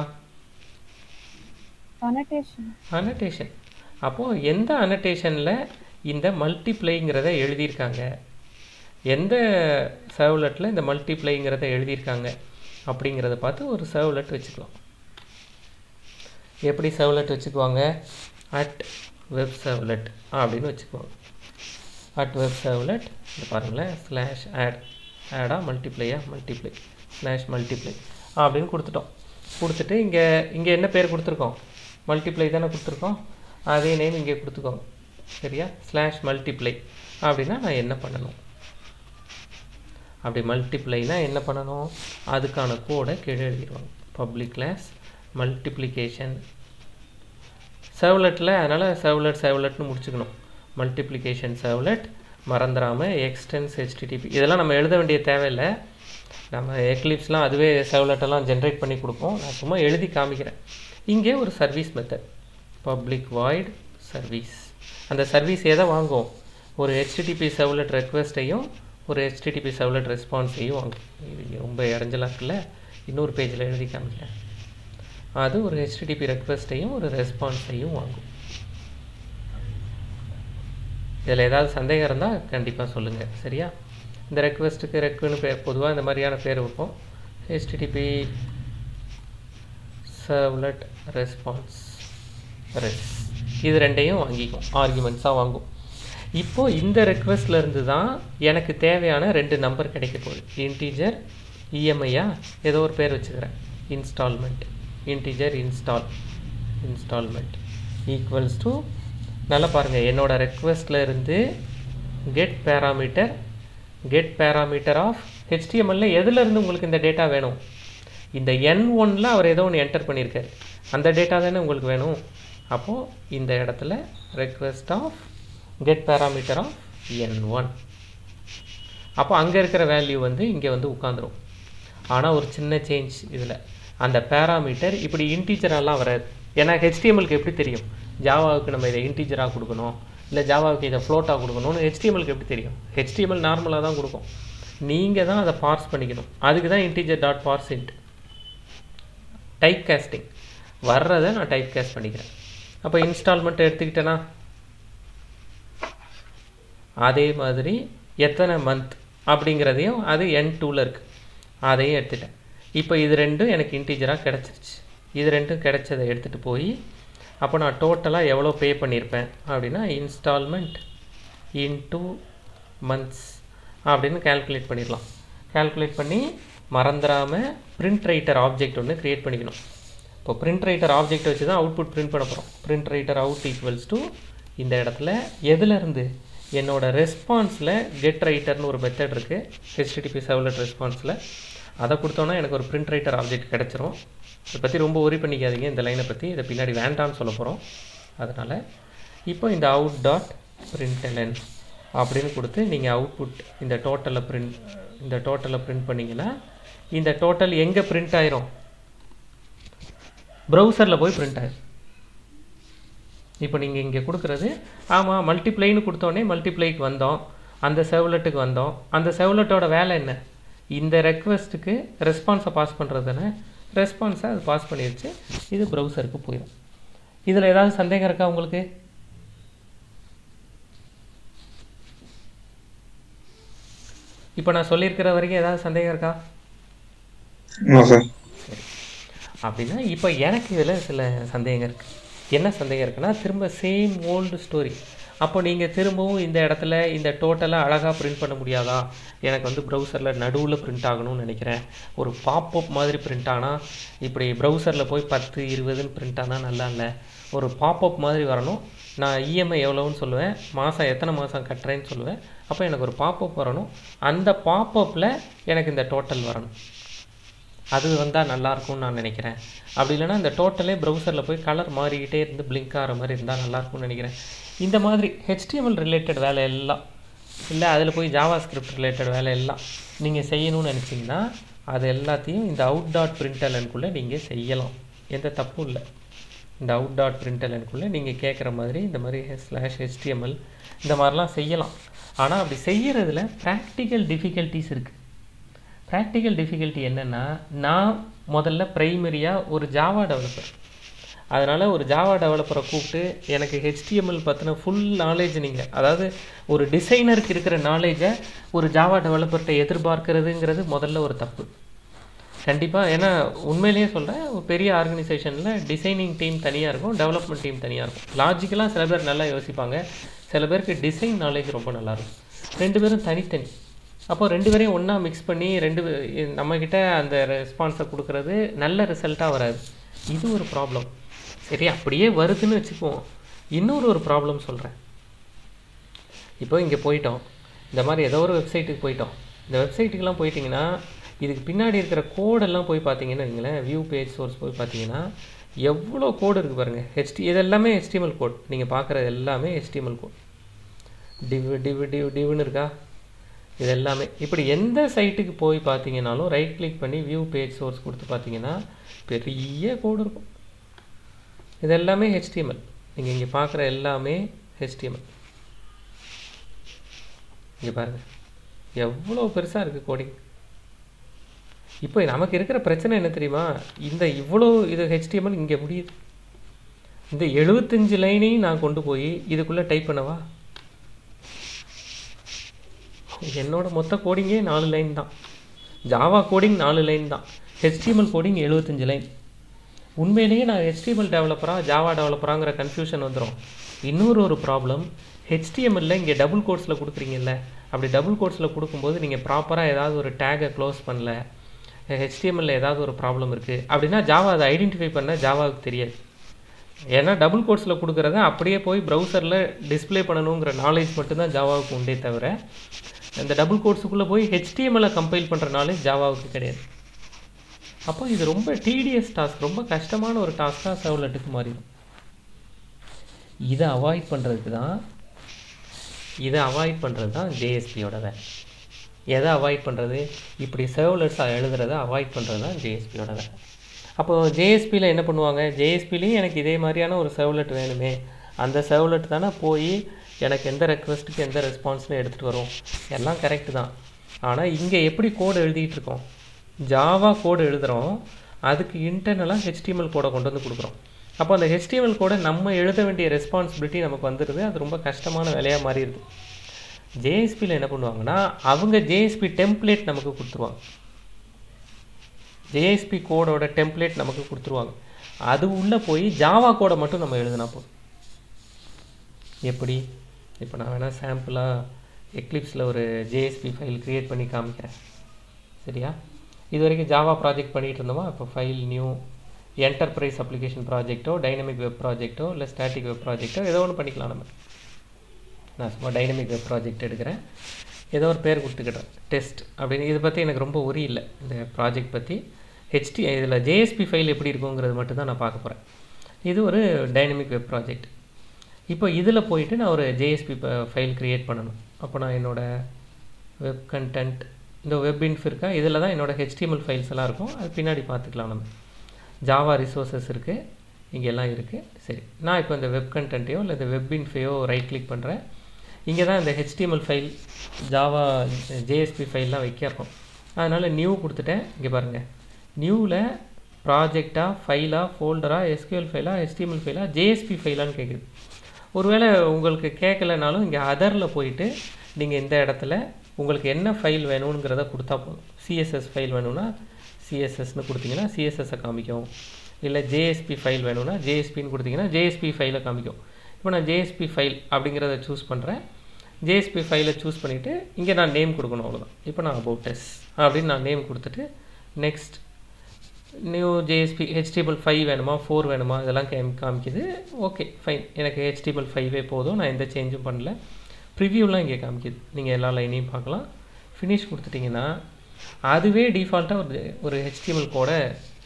connotation அனடேஷன் அப்போது எந்த அனடேஷனில் இந்த மல்டிப்ளைங்கிறத எழுதியிருக்காங்க எந்த சர்வ்லெட்டில் இந்த மல்டிப்ளைங்கிறத எழுதியிருக்காங்க அப்படிங்கிறத பார்த்து ஒரு சர்வ்லெட் வச்சுக்கலாம் எப்படி சர்வ்லெட் வச்சுக்குவாங்க அட் வெப் சர்வ்லெட் அப்படின்னு வச்சுக்குவாங்க அட் வெப் சர்வ்லெட் இது பாருங்களேன் ஸ்லாஷ் ஆட் ஆடா மல்டிப்ளையா மல்டிப்ளை ஸ்லாஷ் மல்டிப்ளை அப்படின்னு கொடுத்துட்டோம் கொடுத்துட்டு இங்கே இங்கே என்ன பேர் கொடுத்துருக்கோம் மல்டிப்ளை தானே கொடுத்துருக்கோம் அதே நேம் இங்கே கொடுத்துக்கோங்க சரியா ஸ்லாஷ் மல்டிப்ளை அப்படின்னா நான் என்ன பண்ணணும் அப்படி மல்டிப்ளைனா என்ன பண்ணணும் அதுக்கான கோடை கீழே எழுதிடுவாங்க பப்ளிக் கிளாஸ் மல்டிப்ளிகேஷன் சர்வ்லெட்டில் அதனால் சர்வ்லெட் சர்வ்லெட்னு முடிச்சுக்கணும் மல்டிப்ளிகேஷன் சர்வ்லெட் மறந்துடாமல் எக்ஸ்டென்ஸ் ஹெச்டிடிபி இதெல்லாம் நம்ம எழுத வேண்டிய தேவையில்லை நம்ம எக்லிப்ஸ்லாம் அதுவே சர்வ்லெட்டெல்லாம் ஜென்ரேட் பண்ணி கொடுப்போம் நான் சும்மா எழுதி காமிக்கிறேன் இங்கே ஒரு service method public void service அந்த சர்வீஸ் எதை வாங்கும் ஒரு ஹெச்டிடிபி சர்வ்லெட் ரெக்வெஸ்ட்டையும் ஒரு ஹெச்டிடிபி சர்வ்லெட் ரெஸ்பான்ஸையும் வாங்கும் இது ரொம்ப இறஞ்சலாக இருக்குல்ல இன்னொரு பேஜில் எழுதி காமிக்கிறேன் அது ஒரு ஹெச்டிடிபி ரெக்வெஸ்ட்டையும் ஒரு ரெஸ்பான்ஸையும் வாங்கும் இதில் ஏதாவது சந்தேகம் இருந்தால் கண்டிப்பாக சொல்லுங்கள் சரியா இந்த ரெக்வெஸ்ட்டுக்கு ரெக்குன்னு பேர் பொதுவாக இந்த மாதிரியான பேர் வைப்போம் ஹெச்டிடிபி சர்வ்லெட் ரெஸ்பான்ஸ் ரெஸ் இது ரெண்டையும் வாங்கிக்கும் ஆர்குமெண்ட்ஸாக வாங்கும் இப்போது இந்த ரெக்வெஸ்ட்ல இருந்து தான் எனக்கு தேவையான ரெண்டு நம்பர் கிடைக்க போகுது இன்டீஜர் இஎம்ஐயா ஏதோ ஒரு பேர் வச்சுக்கிறேன் installment integer install installment equals to நல்லா பாருங்கள் என்னோட ரெக்வெஸ்ட்டில் இருந்து get parameter get parameter of ஹெச்டிஎம்எல்ல எதுலேருந்து உங்களுக்கு இந்த டேட்டா வேணும் இந்த என் ஒன்ல அவர் ஏதோ ஒன்று என்டர் பண்ணியிருக்காரு அந்த டேட்டா தானே உங்களுக்கு வேணும் அப்போது இந்த இடத்துல request of get parameter of N one அப்போ அங்கே இருக்கிற வேல்யூ வந்து இங்கே வந்து உட்காந்துரும் ஆனால் ஒரு சின்ன சேஞ்ச் இதில் அந்த பேராமீட்டர் இப்படி இன்டீஜரெல்லாம் வராது ஏன்னா ஹெச்டிஎம்எல்க்கு எப்படி தெரியும் ஜாவாவுக்கு நம்ம இதை இன்டீஜராக கொடுக்கணும் இல்லை ஜாவாவுக்கு இதை ஃப்ளோட்டாக கொடுக்கணும்னு ஹெச்டிஎம்எல்க்கு எப்படி தெரியும் ஹெச்டிஎம்எல் நார்மலாக தான் கொடுக்கும் நீங்கள் தான் அதை பார்ஸ் பண்ணிக்கணும் அதுக்கு தான் integer dot parse int type casting வர்றதை நான் டைப் காஸ்ட் பண்ணிக்கிறேன் அப்போ இன்ஸ்டால்மெண்ட் எடுத்துக்கிட்டேன்னா அதே மாதிரி எத்தனை மந்த் அப்படிங்கிறதையும் அது என் டூவில் இருக்குது அதையும் எடுத்துட்டேன் இப்போ இது ரெண்டும் எனக்கு இன்டீஜராக கிடச்சிருச்சு இது ரெண்டும் கிடைச்சதை எடுத்துகிட்டு போய் அப்போ நான் டோட்டலாக எவ்வளோ பே பண்ணியிருப்பேன் அப்படின்னா இன்ஸ்டால்மெண்ட் இன்டூ மந்த்ஸ் அப்படின்னு கால்குலேட் பண்ணிடலாம் கால்குலேட் பண்ணி மறந்துடாமல் பிரிண்ட் ரைட்டர் ஆப்ஜெக்ட் ஒன்று க்ரியேட் பண்ணிக்கணும் இப்போ பிரிண்ட் ரைட்டர் ஆப்ஜெக்ட் வச்சு தான் அவுட்புட் பிரிண்ட் பண்ண போகிறோம் print writer out equals to இந்த இடத்துல எதுலேருந்து என்னோட ரெஸ்பான்ஸில் கெட் ரைட்டர்னு ஒரு மெத்தட் இருக்குது ஹெச்டிடிபி சர்வலட் ரெஸ்பான்ஸில் அதை கொடுத்தோன்னா எனக்கு ஒரு பிரிண்ட் ரைட்டர் ஆப்ஜெக்ட் கிடச்சிரும் இதை பற்றி ரொம்ப ஒரி பண்ணிக்காதீங்க இந்த லைனை பற்றி இதை பின்னாடி வேண்டாம்னு சொல்ல போகிறோம் அதனால் இப்போ இந்த அவுட் டாட் பிரிண்ட்எல்என் அப்படின்னு கொடுத்து நீங்கள் அவுட்புட் இந்த டோட்டலில் பிரிண்ட் இந்த டோட்டலில் பிரிண்ட் பண்ணிங்கன்னா இந்த டோட்டல் எங்கே பிரிண்ட் ஆயிரும் ப்ரௌசரில் போய் பிரிண்ட் ஆயிரும் இப்போ நீங்கள் இங்கே கொடுக்குறது ஆமாம் மல்டிப்ளைன்னு கொடுத்தோடனே மல்டிப்ளைக்கு வந்தோம் அந்த செவலெட்டுக்கு வந்தோம் அந்த செவலெட்டோட வேலை என்ன இந்த ரெக்வெஸ்ட்டுக்கு ரெஸ்பான்ஸை பாஸ் பண்ணுறது தானே ரெஸ்பான்ஸை அது பாஸ் பண்ணிடுச்சு இது ப்ரௌசருக்கு போயிடும் இதில் ஏதாவது சந்தேகம் இருக்கா உங்களுக்கு இப்போ நான் சொல்லியிருக்கிற வரைக்கும் ஏதாவது சந்தேகம் இருக்கா ஆ சார் அப்படின்னா இப்போ எனக்கு இதில் சில சந்தேகம் இருக்குது என்ன சந்தேகம் இருக்குன்னா திரும்ப சேம் ஓல்டு ஸ்டோரி அப்போ நீங்கள் திரும்பவும் இந்த இடத்துல இந்த டோட்டலாக அழகாக பிரிண்ட் பண்ண முடியாதா எனக்கு வந்து ப்ரௌசரில் நடுவில் பிரிண்ட் ஆகணும்னு நினைக்கிறேன் ஒரு பாப்அப் மாதிரி பிரிண்ட் ஆனால் இப்படி ப்ரௌசரில் போய் பத்து இருபதுன்னு பிரிண்ட் ஆனால் நல்லா இல்லை ஒரு பாப்அப் மாதிரி வரணும் நான் இஎம்ஐ எவ்வளோன்னு சொல்லுவேன் மாதம் எத்தனை மாதம் கட்டுறேன்னு சொல்லுவேன் அப்போ எனக்கு ஒரு பாப்அப் வரணும் அந்த பாப்அப்பில் எனக்கு இந்த டோட்டல் வரணும் அது வந்தால் நல்லாயிருக்கும்னு நான் நினைக்கிறேன் அப்படி இல்லைன்னா இந்த டோட்டலே ப்ரௌசரில் போய் கலர் மாறிக்கிட்டே இருந்து பிளிங்க் ஆகிற மாதிரி இருந்தால் நல்லாயிருக்கும்னு நினைக்கிறேன் இந்த மாதிரி ஹெச்டிஎம்எல் ரிலேட்டட் வேலை எல்லாம் இல்லை அதில் போய் ஜாவா ஸ்கிரிப்ட் ரிலேட்டட் வேலை எல்லாம் நீங்கள் செய்யணும்னு நினச்சிங்கன்னா அது எல்லாத்தையும் இந்த அவுட் டாட் பிரிண்டலனுக்குள்ளே நீங்கள் செய்யலாம் எந்த தப்பும் இல்லை இந்த அவுட் டாட் பிரிண்டலனுக்குள்ளே நீங்கள் கேட்குற மாதிரி இந்த மாதிரி ஸ்லாஷ் ஹெச்டிஎம்எல் இந்த மாதிரிலாம் செய்யலாம் ஆனால் அப்படி செய்கிறதுல ப்ராக்டிக்கல் டிஃபிகல்ட்டிஸ் இருக்குது ப்ராக்டிக்கல் டிஃபிகல்ட்டி என்னென்னா நான் முதல்ல ப்ரைமரியாக ஒரு ஜாவா டெவலப்பர் அதனால் ஒரு ஜாவா டெவலப்பரை கூப்பிட்டு எனக்கு ஹெச்டிஎம்எல் பற்றின ஃபுல் நாலேஜ் நீங்கள் அதாவது ஒரு டிசைனருக்கு இருக்கிற நாலேஜை ஒரு ஜாவா டெவலப்பர்கிட்ட எதிர்பார்க்கிறதுங்கிறது முதல்ல ஒரு தப்பு கண்டிப்பாக ஏன்னா உண்மையிலேயே சொல்கிறேன் ஒரு பெரிய ஆர்கனைசேஷனில் டிசைனிங் டீம் தனியாக இருக்கும் டெவலப்மெண்ட் டீம் தனியாக இருக்கும் லாஜிக்கலாக சில பேர் நல்லா யோசிப்பாங்க சில பேருக்கு டிசைன் நாலேஜ் ரொம்ப நல்லாயிருக்கும் ரெண்டு பேரும் தனித்தனி அப்போ ரெண்டு பேரையும் ஒன்றா மிக்ஸ் பண்ணி ரெண்டு பே- நம்மக்கிட்ட அந்த ரெஸ்பான்ஸை கொடுக்கறது நல்ல ரிசல்ட்டாக வராது இது ஒரு ப்ராப்ளம் சரி அப்படியே வருதுன்னு வச்சுக்குவோம் இன்னொரு ஒரு ப்ராப்ளம் சொல்கிறேன் இப்போ இங்கே போயிட்டோம் இந்த மாதிரி ஏதோ ஒரு வெப்சைட்டுக்கு போயிட்டோம் இந்த வெப்சைட்டுக்கெல்லாம் போயிட்டீங்கன்னா இதுக்கு பின்னாடி இருக்கிற கோடெல்லாம் போய் பார்த்தீங்கன்னு வைங்களேன் வியூ பேஜ் சோர்ஸ் போய் பார்த்தீங்கன்னா எவ்வளோ கோடு இருக்குது பாருங்கள் ஹெச்டி இது எல்லாமே HTML கோட் நீங்கள் பார்க்குறது எல்லாமே HTML code div div div டிவ்னு இருக்கா இது எல்லாமே இப்படி எந்த சைட்டுக்கு போய் பார்த்தீங்கன்னாலும் ரைட் கிளிக் பண்ணி வியூ பேஜ் சோர்ஸ் கொடுத்து பார்த்தீங்கன்னா பெரிய கோடு இருக்கும் இது எல்லாமே HTML நீங்கள் இங்கே பார்க்குற எல்லாமே HTML இங்கே பாருங்கள் எவ்வளோ பெருசாக இருக்குது கோடிங் இப்போ நமக்கு இருக்கிற பிரச்சனை என்ன தெரியுமா இந்த இவ்வளோ இது HTML இங்கே முடியுது இந்த எழுபத்தஞ்சு லைனையும் நான் கொண்டு போய் இதுக்குள்ளே டைப் பண்ணவா என்னோட மொத்த கோடிங்கே நாலு லைன் தான் ஜாவா கோடிங் நாலு லைன் தான் HTML கோடிங் எழுபத்தஞ்சு லைன் உண்மையிலேயே நான் HTML டெவலப்பரா ஜாவா டெவலப்பராங்கிற கன்ஃபியூஷன் வந்துடும் இன்னொரு ஒரு ப்ராப்ளம் ஹெச்டிஎம்எல்ல இங்கே டபுள் கோட்ஸில் கொடுக்குறீங்கல்ல அப்படி டபுள் கோட்ஸில் கொடுக்கும்போது நீங்கள் ப்ராப்பராக ஏதாவது ஒரு டேகை க்ளோஸ் பண்ணல ஹெச்டிஎம்எல்ல ஏதாவது ஒரு ப்ராப்ளம் இருக்குது அப்படின்னா ஜாவா அதை ஐடென்டிஃபை பண்ண ஜாவாவுக்கு தெரியாது ஏன்னா டபுள் கோட்ஸில் கொடுக்குறத அப்படியே போய் ப்ரௌசரில் டிஸ்ப்ளே பண்ணணுங்கிற நாலேஜ் மட்டும்தான் ஜாவாவுக்கு உண்டே தவிர இந்த டபுள் கோட்ஸுக்குள்ளே போய் ஹெச்டிஎம்எல்லை கம்பைல் பண்ணுற நாலேஜ் ஜாவாவுக்கு கிடையாது அப்போ இது ரொம்ப டிடிஎஸ் டாஸ்க் ரொம்ப கஷ்டமான ஒரு டாஸ்க்காக சர்வ்லெட்டுக்கு மாறிடும் இதை அவாய்ட் பண்ணுறதுக்கு தான் இதை அவாய்ட் பண்ணுறது தான் ஜேஎஸ்பியோட வேலை எதை அவாய்ட் பண்ணுறது இப்படி சர்வ்லெட்ஸாக எழுதுறத அவாய்ட் பண்ணுறது தான் ஜேஎஸ்பியோட வேலை அப்போது ஜேஎஸ்பியில் என்ன பண்ணுவாங்க ஜேஎஸ்பிலையும் எனக்கு இதே மாதிரியான ஒரு சர்வ்லெட் வேணுமே அந்த சர்வ்லெட் தானே போய் எனக்கு எந்த ரெக்வஸ்ட்டுக்கு எந்த ரெஸ்பான்ஸ்னு எடுத்துகிட்டு வரும் எல்லாம் கரெக்டு தான் ஆனால் இங்கே எப்படி கோடு எழுதிட்டு இருக்கோம் ஜாவா கோடு எழுதுகிறோம் அதுக்கு இன்டர்னலாக HTML கோடை கொண்டு வந்து கொடுக்குறோம் அப்போ அந்த HTML கோடை நம்ம எழுத வேண்டிய ரெஸ்பான்சிபிலிட்டி நமக்கு வந்துடுது அது ரொம்ப கஷ்டமான வேலையாக மாறிடுது ஜேஎஸ்பியில் என்ன பண்ணுவாங்கன்னா அவங்க ஜேஎஸ்பி டெம்ப்ளேட் நமக்கு கொடுத்துருவாங்க ஜேஎஸ்பி கோடோட டெம்ப்ளேட் நமக்கு கொடுத்துருவாங்க அது உள்ளே போய் ஜாவா கோடை மட்டும் நம்ம எழுதினா போதும் எப்படி இப்போ நான் வேணால் சாம்பிளாக எக்லிப்ஸில் ஒரு ஜேஎஸ்பி ஃபைல் க்ரியேட் பண்ணி காமிக்கிறேன் சரியா இது வரைக்கும் ஜாவா ப்ராஜெக்ட் பண்ணிகிட்டு இருந்தோமா இப்போ ஃபைல் நியூ என்டர்பிரைஸ் அப்ளிகேஷன் ப்ராஜெக்ட்டோ டைனமிக் வெப் ப்ராஜெக்ட்டோ இல்லை ஸ்டாட்டிக் வெப் ப்ராஜெக்ட்டோ ஏதோ ஒன்று பண்ணிக்கலாம் நம்ம நான் சும்மா டைனமிக் வெப் ப்ராஜெக்ட் எடுக்கிறேன் ஏதோ ஒரு பேர் கொடுத்துக்கிட்டேன் டெஸ்ட் அப்படின்னு இதை பற்றி எனக்கு ரொம்ப உரி இல்லை இந்த ப்ராஜெக்ட் பற்றி ஹெச்டி இதில் ஜேஎஸ்பி ஃபைல் எப்படி இருக்குங்கிறது மட்டும் தான் நான் பார்க்க போகிறேன் இது ஒரு டைனமிக் வெப் ப்ராஜெக்ட் இப்போ இதில் போயிட்டு நான் ஒரு ஜேஎஸ்பி ஃபைல் க்ரியேட் பண்ணணும் அப்போ நான் என்னோடய வெப் கண்டென்ட் இந்த வெப் இன்ஃப் இருக்கா இதில் தான் என்னோடய HTML ஃபைல்ஸ் எல்லாம் இருக்கும் அது பின்னாடி பார்த்துக்கலாம் நம்ம ஜாவா ரிசோர்ஸஸ் இருக்குது இங்கே எல்லாம் இருக்குது சரி நான் இப்போ இந்த வெப் கண்டென்ட்டையோ இல்லை இந்த வெப் இன்ஃபையோ ரைட் கிளிக் பண்ணுறேன் இங்கே தான் இந்த HTML ஃபைல் ஜாவா ஜேஎஸ்பி ஃபைல்லாம் வைக்கிறோம் அதனால் நியூ கொடுத்துட்டேன் இங்கே பாருங்கள் நியூவில் ப்ராஜெக்டாக ஃபைலாக ஃபோல்டராக எஸ்கியூஎல் ஃபைலாக HTML ஃபைலாக ஜேஎஸ்பி ஃபைலான்னு கேட்குது ஒருவேளை உங்களுக்கு கேட்கலனாலும் இங்கே அதரில் போயிட்டு நீங்கள் இந்த இடத்துல உங்களுக்கு என்ன ஃபைல் வேணுங்கிறத கொடுத்தா போதும் சிஎஸ்எஸ் ஃபைல் வேணும்னா சிஎஸ்எஸ்னு கொடுத்தீங்கன்னா சிஎஸ்எஸ்ஸை காமிக்கும் இல்லை ஜேஎஸ்பி ஃபைல் வேணும்னா ஜேஎஸ்பின்னு கொடுத்தீங்கன்னா ஜேஎஸ்பி ஃபைலை காமிக்கும் இப்போ நான் ஜேஎஸ்பி ஃபைல் அப்படிங்கிறத சூஸ் பண்ணுறேன் ஜேஎஸ்பி ஃபைலை சூஸ் பண்ணிவிட்டு இங்கே நான் நேம் கொடுக்கணும் அவ்வளோதான் இப்போ நான் அபவுட் டெஸ் அப்படின்னு நான் நேம் கொடுத்துட்டு next new JSP HTML five வேணுமா ஃபோர் வேணுமா இதெல்லாம் கேம் காமிக்குது ஓகே ஃபைன் எனக்கு ஹெச்டிஎம்எல் ஃபைவே போதும் நான் எந்த சேஞ்சும் பண்ணல ப்ரிவியூலாம் இங்கே காமிக்குது நீங்கள் எல்லா லைனையும் பார்க்கலாம் ஃபினிஷ் கொடுத்துட்டிங்கன்னா அதுவே டிஃபால்ட்டாக ஒரு ஒரு ஹெச்டிஎம்எல் கோடை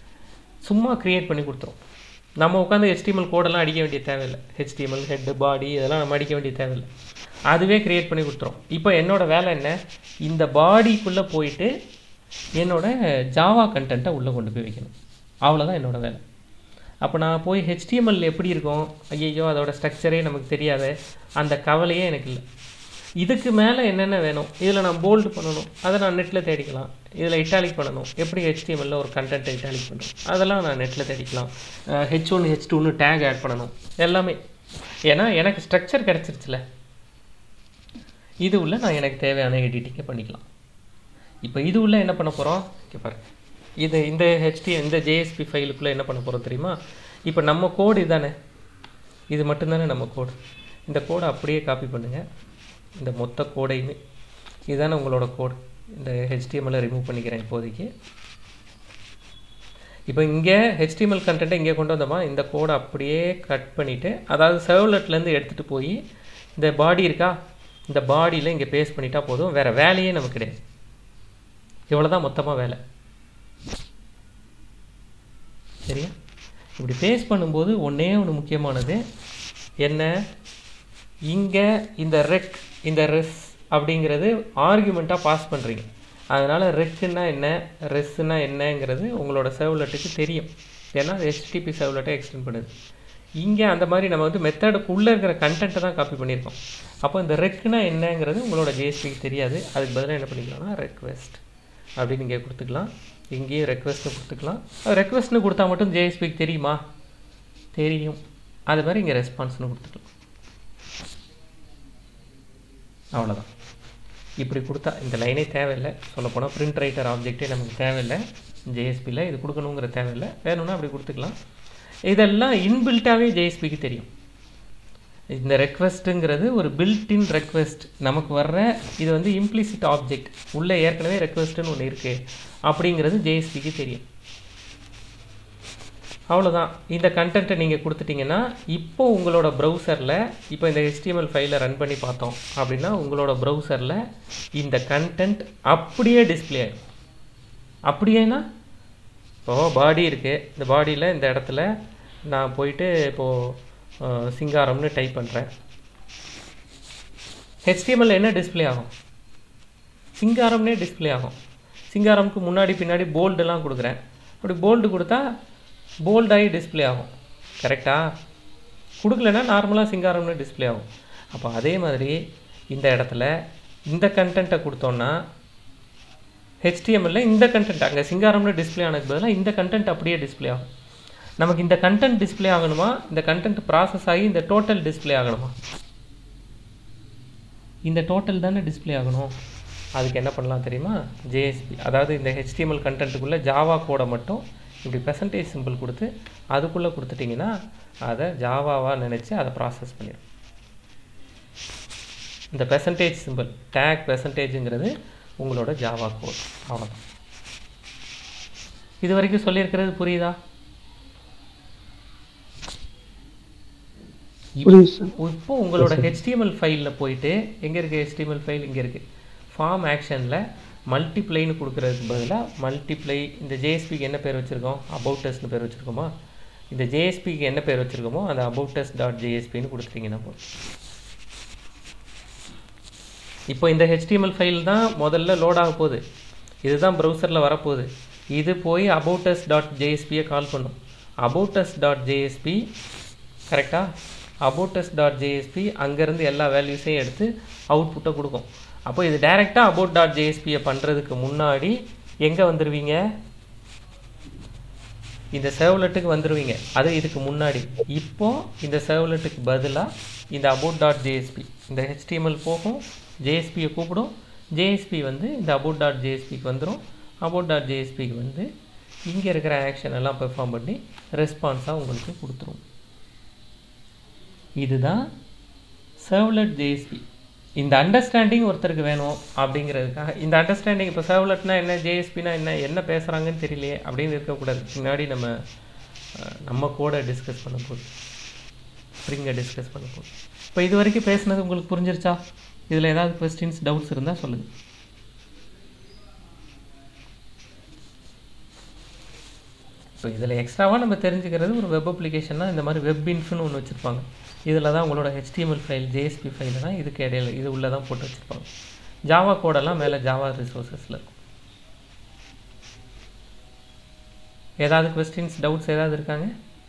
சும்மா க்ரியேட் பண்ணி கொடுத்துரும் நம்ம உட்காந்து ஹெச்டிஎம்எல் கோடெல்லாம் அடிக்க வேண்டிய தேவையில்லை ஹெச்டிஎம்எல் ஹெட்டு பாடி இதெல்லாம் நம்ம அடிக்க வேண்டிய தேவையில்லை அதுவே க்ரியேட் பண்ணி கொடுத்துரும் இப்போ என்னோட வேலை என்ன இந்த பாடிக்குள்ளே போயிட்டு என்னோட ஜாவா கண்டென்ட்டை உள்ளே கொண்டு போய் வைக்கணும் அவ்வளோதான் என்னோட வேலை அப்போ நான் போய் ஹெச்டிஎம்எல் எப்படி இருக்கும் ஐயோ அதோட ஸ்ட்ரக்சரே நமக்கு தெரியாது அந்த கவலையே எனக்கு இல்லை இதுக்கு மேலே என்னென்ன வேணும் இதில் நான் போல்டு பண்ணணும் அதை நான் நெட்டில் தேடிக்கலாம் இதில் இட்டாலிக் பண்ணணும் எப்படி ஹெச்டிஎம்எல்ல ஒரு கண்டென்ட்டை இட்டாலிக் பண்ணணும் அதெல்லாம் நான் நெட்டில் தேடிக்கலாம் ஹெச் ஒன் ஹெச் டூன்னு டேக் ஆட் பண்ணணும் எல்லாமே ஏன்னா எனக்கு ஸ்ட்ரக்சர் கிடச்சிருச்சுல இது உள்ள நான் எனக்கு தேவையான எடிட்டிங்கை பண்ணிக்கலாம் இப்போ இது உள்ள என்ன பண்ண போகிறோம் இங்கே பாருங்க இது இந்த ஹெச்டி இந்த ஜேஎஸ்பி ஃபைலுக்குள்ளே என்ன பண்ண போகிறோம் தெரியுமா இப்போ நம்ம கோடு இதானே இது மட்டும்தானே நம்ம கோடு இந்த கோடை அப்படியே காப்பி பண்ணுங்கள் இந்த மொத்த கோடையுமே இதுதானே உங்களோட கோடு இந்த ஹெச்டிஎம்எல்லை ரிமூவ் பண்ணிக்கிறேன் இப்போதைக்கு இப்போ இங்கே ஹெச்டிஎம்எல் கண்டென்ட்டை இங்கே கொண்டு வந்தோமா இந்த கோடை அப்படியே கட் பண்ணிவிட்டு அதாவது சர்வ்லெட்லேருந்து எடுத்துகிட்டு போய் இந்த பாடி இருக்கா இந்த பாடியில் இங்கே பேஸ்ட் பண்ணிட்டா போதும் வேறு வேலையே நமக்கு கிடையாது இவ்வளோ தான் மொத்தமாக வேலை சரியா இப்படி பேஸ்ட் பண்ணும்போது ஒன்றே ஒன்று முக்கியமானது என்ன இங்கே இந்த ரெக் இந்த ரெஸ் அப்படிங்கிறது ஆர்குமெண்ட்டாக பாஸ் பண்ணுறீங்க அதனால் ரெக்குன்னா என்ன ரெஸ்ஸுன்னா என்னங்கிறது உங்களோட சர்வ்லெட்டுக்கு தெரியும் ஏன்னா அது ஹெச்டிபி சர்வ்லெட்டை எக்ஸ்டெண்ட் பண்ணுது இங்கே அந்த மாதிரி நம்ம வந்து மெத்தடுக்குள்ளே இருக்கிற கண்டென்ட்டை தான் காப்பி பண்ணியிருக்கோம் அப்போ இந்த ரெக்குனா என்னங்கிறது உங்களோட ஜேஎஸ்பிக்கு தெரியாது அதுக்கு பதிலாக என்ன பண்ணிக்கலாம்னா ரெக்வெஸ்ட் அப்படின்னு இங்கே கொடுத்துக்கலாம் இங்கேயும் ரெக்வெஸ்ட்னு கொடுத்துக்கலாம் ரெக்வெஸ்ட்னு கொடுத்தா மட்டும் ஜேஎஸ்பிக்கு தெரியுமா தெரியும் அது மாதிரி இங்கே ரெஸ்பான்ஸ்னு கொடுத்துக்கலாம் அவ்வளோதான் இப்படி கொடுத்தா இந்த லைனே தேவையில்லை சொல்லப்போனால் பிரிண்ட் ரைட்டர் ஆப்ஜெக்டே நமக்கு தேவையில்லை ஜேஎஸ்பியில் இது கொடுக்கணுங்கிற தேவையில்லை வேணும்னா அப்படி கொடுத்துக்கலாம் இதெல்லாம் இன்பில்ட்டாகவே ஜேஎஸ்பிக்கு தெரியும் இந்த ரெக்வெஸ்ட்டுங்கிறது ஒரு பில்ட்-இன் ரெக்வெஸ்ட் நமக்கு வர்ற இது வந்து இம்ப்ளிசிட் ஆப்ஜெக்ட் உள்ளே ஏற்கனவே ரெக்வெஸ்ட்டுன்னு ஒன்று இருக்குது அப்படிங்கிறது ஜேஎஸ்பிக்கு தெரியும் அவ்வளோதான் இந்த கண்டென்ட்டை நீங்கள் கொடுத்துட்டீங்கன்னா இப்போ உங்களோட ப்ரௌசரில் இப்போ இந்த HTML ஃபைலை ரன் பண்ணி பார்த்தோம் அப்படின்னா உங்களோட ப்ரௌசரில் இந்த கண்டென்ட் அப்படியே டிஸ்ப்ளே ஆகும் அப்படியேனா இப்போது பாடி இருக்குது இந்த பாடியில் இந்த இடத்துல நான் போயிட்டு இப்போது சிங்காரம்னு டைப் பண்ணுறேன் HTML என்ன டிஸ்ப்ளே ஆகும் சிங்காரம்னே டிஸ்ப்ளே ஆகும் சிங்காரம்க்கு முன்னாடி பின்னாடி போல்டெல்லாம் கொடுக்குறேன் அப்படி போல்டு கொடுத்தா போல்டாகி டிஸ்ப்ளே ஆகும் கரெக்டா கொடுக்கலன்னா நார்மலாக சிங்காரம்னு டிஸ்ப்ளே ஆகும் அப்போ அதே மாதிரி இந்த இடத்துல இந்த கண்டென்ட்டை கொடுத்தோன்னா ஹெச்டிஎம்எல்ல இந்த கண்டென்ட் அங்கே சிங்காரம்னு டிஸ்ப்ளே ஆனதுக்கு பதிலாக இந்த கண்டென்ட் அப்படியே டிஸ்ப்ளே ஆகும் நமக்கு இந்த கண்டென்ட் டிஸ்ப்ளே ஆகணுமா இந்த கண்டென்ட் ப்ராசஸ் ஆகி இந்த டோட்டல் டிஸ்ப்ளே ஆகணுமா இந்த டோட்டல் தானே டிஸ்ப்ளே ஆகணும் அதுக்கு என்ன பண்ணலாம் தெரியுமா ஜேஎஸ்பி அதாவது இந்த ஹெச்டிஎம்எல் கண்டென்ட்டுக்குள்ளே ஜாவா கோடை மட்டும் இப்படி பெர்சன்டேஜ் சிம்பிள் கொடுத்து அதுக்குள்ளே கொடுத்துட்டிங்கன்னா அதை ஜாவாவாக நினச்சி அதை ப்ராசஸ் பண்ணிடும் இந்த பெர்சன்டேஜ் சிம்பிள் டேக் பெர்சன்டேஜுங்கிறது உங்களோட ஜாவா கோட் அவ்வளோதான் இது வரைக்கும் சொல்லியிருக்கிறது புரியுதா புரியுது சார் இப்போ உங்களோட HTML ஃபைலில் போயிட்டு எங்கே இருக்குது HTML ஃபைல் இங்கே இருக்குது ஃபார்ம் ஆக்ஷனில் மல்டிப்ளைன்னு கொடுக்குறதுக்கு பதிலாக மல்டிப்ளை இந்த ஜேஎஸ்பிக்கு என்ன பேர் வச்சுருக்கோம் அபவுட்டஸ்னு பேர் வச்சுருக்கோமா இந்த ஜேஎஸ்பிக்கு என்ன பேர் வச்சுருக்கோமோ அந்த அபவுட்டஸ் டாட் ஜேஎஸ்பின்னு கொடுத்துட்டீங்கன்னா போதும் இப்போ இந்த HTML ஃபைல் தான் முதல்ல லோட் ஆக போகுது இதுதான் ப்ரௌசரில் வரப்போகுது இது போய் அபவுட்டஸ் டாட் ஜேஎஸ்பியை கால் பண்ணும் அபவுட்டஸ் டாட் ஜேஎஸ்பி கரெக்டாக அபோட்டஸ் டாட் ஜேஎஸ்பி அங்கேருந்து எல்லா வேல்யூஸையும் எடுத்து அவுட்புட்டை கொடுக்கும் அப்போ இது டைரெக்டாக அபோட் டாட் ஜேஎஸ்பியை பண்ணுறதுக்கு முன்னாடி எங்கே வந்துடுவீங்க இந்த சர்வ்லெட்டுக்கு வந்துடுவீங்க அது இதுக்கு முன்னாடி இப்போ இந்த சர்வ்லெட்டுக்கு பதிலாக இந்த அபோட் டாட் ஜேஎஸ்பி இந்த ஹெச்டிஎம்எல் போகும் ஜேஎஸ்பியை கூப்பிடும் ஜேஎஸ்பி வந்து இந்த அபோட் டாட் ஜேஎஸ்பிக்கு வந்துடும் அபோட் டாட் ஜேஎஸ்பிக்கு வந்து இங்கே இருக்கிற ஆக்ஷன் எல்லாம் பெர்ஃபார்ம் பண்ணி ரெஸ்பான்ஸாக உங்களுக்கு கொடுத்துரும் இதுதான் சர்வ்லெட் ஜேஎஸ்பி இந்த அண்டர்ஸ்டாண்டிங் ஒருத்தருக்கு வேணும் அப்படிங்கிறதுக்காக இந்த அண்டர்ஸ்டாண்டிங் இப்போ சர்வ்லெட்னா என்ன ஜேஎஸ்பினா என்ன என்ன பேசுகிறாங்கன்னு தெரியலையே அப்படின்னு இருக்கக்கூடாது முன்னாடி நம்ம அஹ், நம்ம கூட டிஸ்கஸ் பண்ண போகுது ஸ்ப்ரிங்கை டிஸ்கஸ் பண்ண போகுது இப்போ இது வரைக்கும் பேசுனது உங்களுக்கு புரிஞ்சிருச்சா இதில் ஏதாவது கொஸ்டின்ஸ் டவுட்ஸ் இருந்தால் சொல்லுங்கள் இப்போ இதில் எக்ஸ்ட்ராவாக நம்ம தெரிஞ்சுக்கிறது ஒரு வெப் அப்ளிகேஷன்னா இந்த மாதிரி வெப் இன்ஃப்னு ஒன்று வச்சுருப்பாங்க இதில் தான் உங்களோட HTML ஃபைல் ஜேஎஸ்பி ஃபைல் தான் இதுக்கு இடையில இது உள்ளே தான் போட்டு வச்சுருப்பாங்க ஜாவா கோடெல்லாம் மேலே ஜாவா ரிசோர்ஸஸில் இருக்கும் ஏதாவது கொஸ்டின்ஸ் டவுட்ஸ் ஏதாவது இருக்காங்க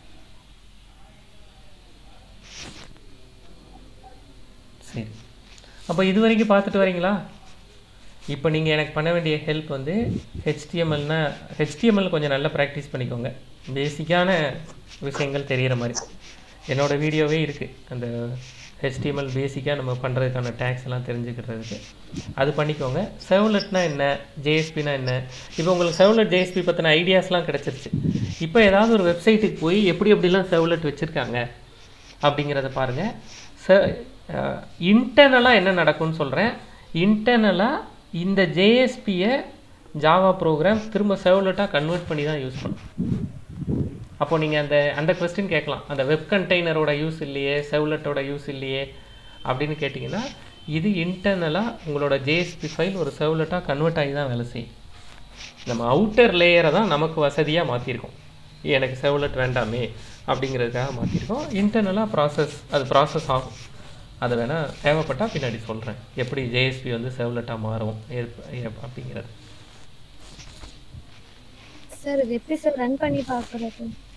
சரி அப்போ இது வரைக்கும் பார்த்துட்டு வரீங்களா இப்போ நீங்கள் எனக்கு பண்ண வேண்டிய ஹெல்ப் வந்து ஹெச்டிஎம்எல்னா ஹெச்டிஎம்எல் கொஞ்சம் நல்லா ப்ராக்டிஸ் பண்ணிக்கோங்க பேசிக்கான விஷயங்கள் தெரிகிற மாதிரி என்னோட வீடியோவே இருக்குது அந்த ஹெச்டிஎம்எல் பேசிக்காக நம்ம பண்ணுறதுக்கான டேக்ஸ் எல்லாம் தெரிஞ்சுக்கிறதுக்கு அது பண்ணிக்கோங்க செவலெட்னா என்ன ஜேஎஸ்பினா என்ன இப்போ உங்களுக்கு செவலெட் ஜேஎஸ்பி பற்றின ஐடியாஸ்லாம் கிடச்சிருச்சு இப்போ ஏதாவது ஒரு வெப்சைட்டுக்கு போய் எப்படி எப்படிலாம் செவலெட் வச்சுருக்காங்க அப்படிங்கிறத பாருங்கள் ச இன்டர்னலாக என்ன நடக்கும்னு சொல்கிறேன் இன்டர்னலாக இந்த ஜேஎஸ்பியை ஜாவா ப்ரோக்ராம் திரும்ப சர்வ்லெட்டாக கன்வெர்ட் பண்ணி தான் யூஸ் பண்ணும் அப்போ நீங்கள் அந்த அந்த கொஸ்டின் கேட்கலாம் அந்த வெப் கண்டெய்னரோட யூஸ் இல்லையே செவ்லெட்டோட யூஸ் இல்லையே அப்படின்னு கேட்டிங்கன்னா இது இன்டர்னலாக உங்களோட ஜேஎஸ்பி ஃபைல் ஒரு செவ்லெட்டாக கன்வெர்ட் ஆகி தான் வேலை செய்யும் நம்ம அவுட்டர் லேயரை தான் நமக்கு வசதியாக மாற்றிருக்கோம் எனக்கு செவ்லெட் வேண்டாமே அப்படிங்கிறதுக்காக மாற்றிருக்கோம் இன்டர்னலாக ப்ராசஸ் அது ப்ராசஸ் ஆகும் அதை வேணால் தேவைப்பட்டால் பின்னாடி சொல்கிறேன் எப்படி ஜேஎஸ்பி வந்து செவ்லெட்டாக மாறும் ஏற்ப- ஏப்- அப்படிங்கிறது சார் இது எப்படி சார் ரன் பண்ணி பார்க்கறது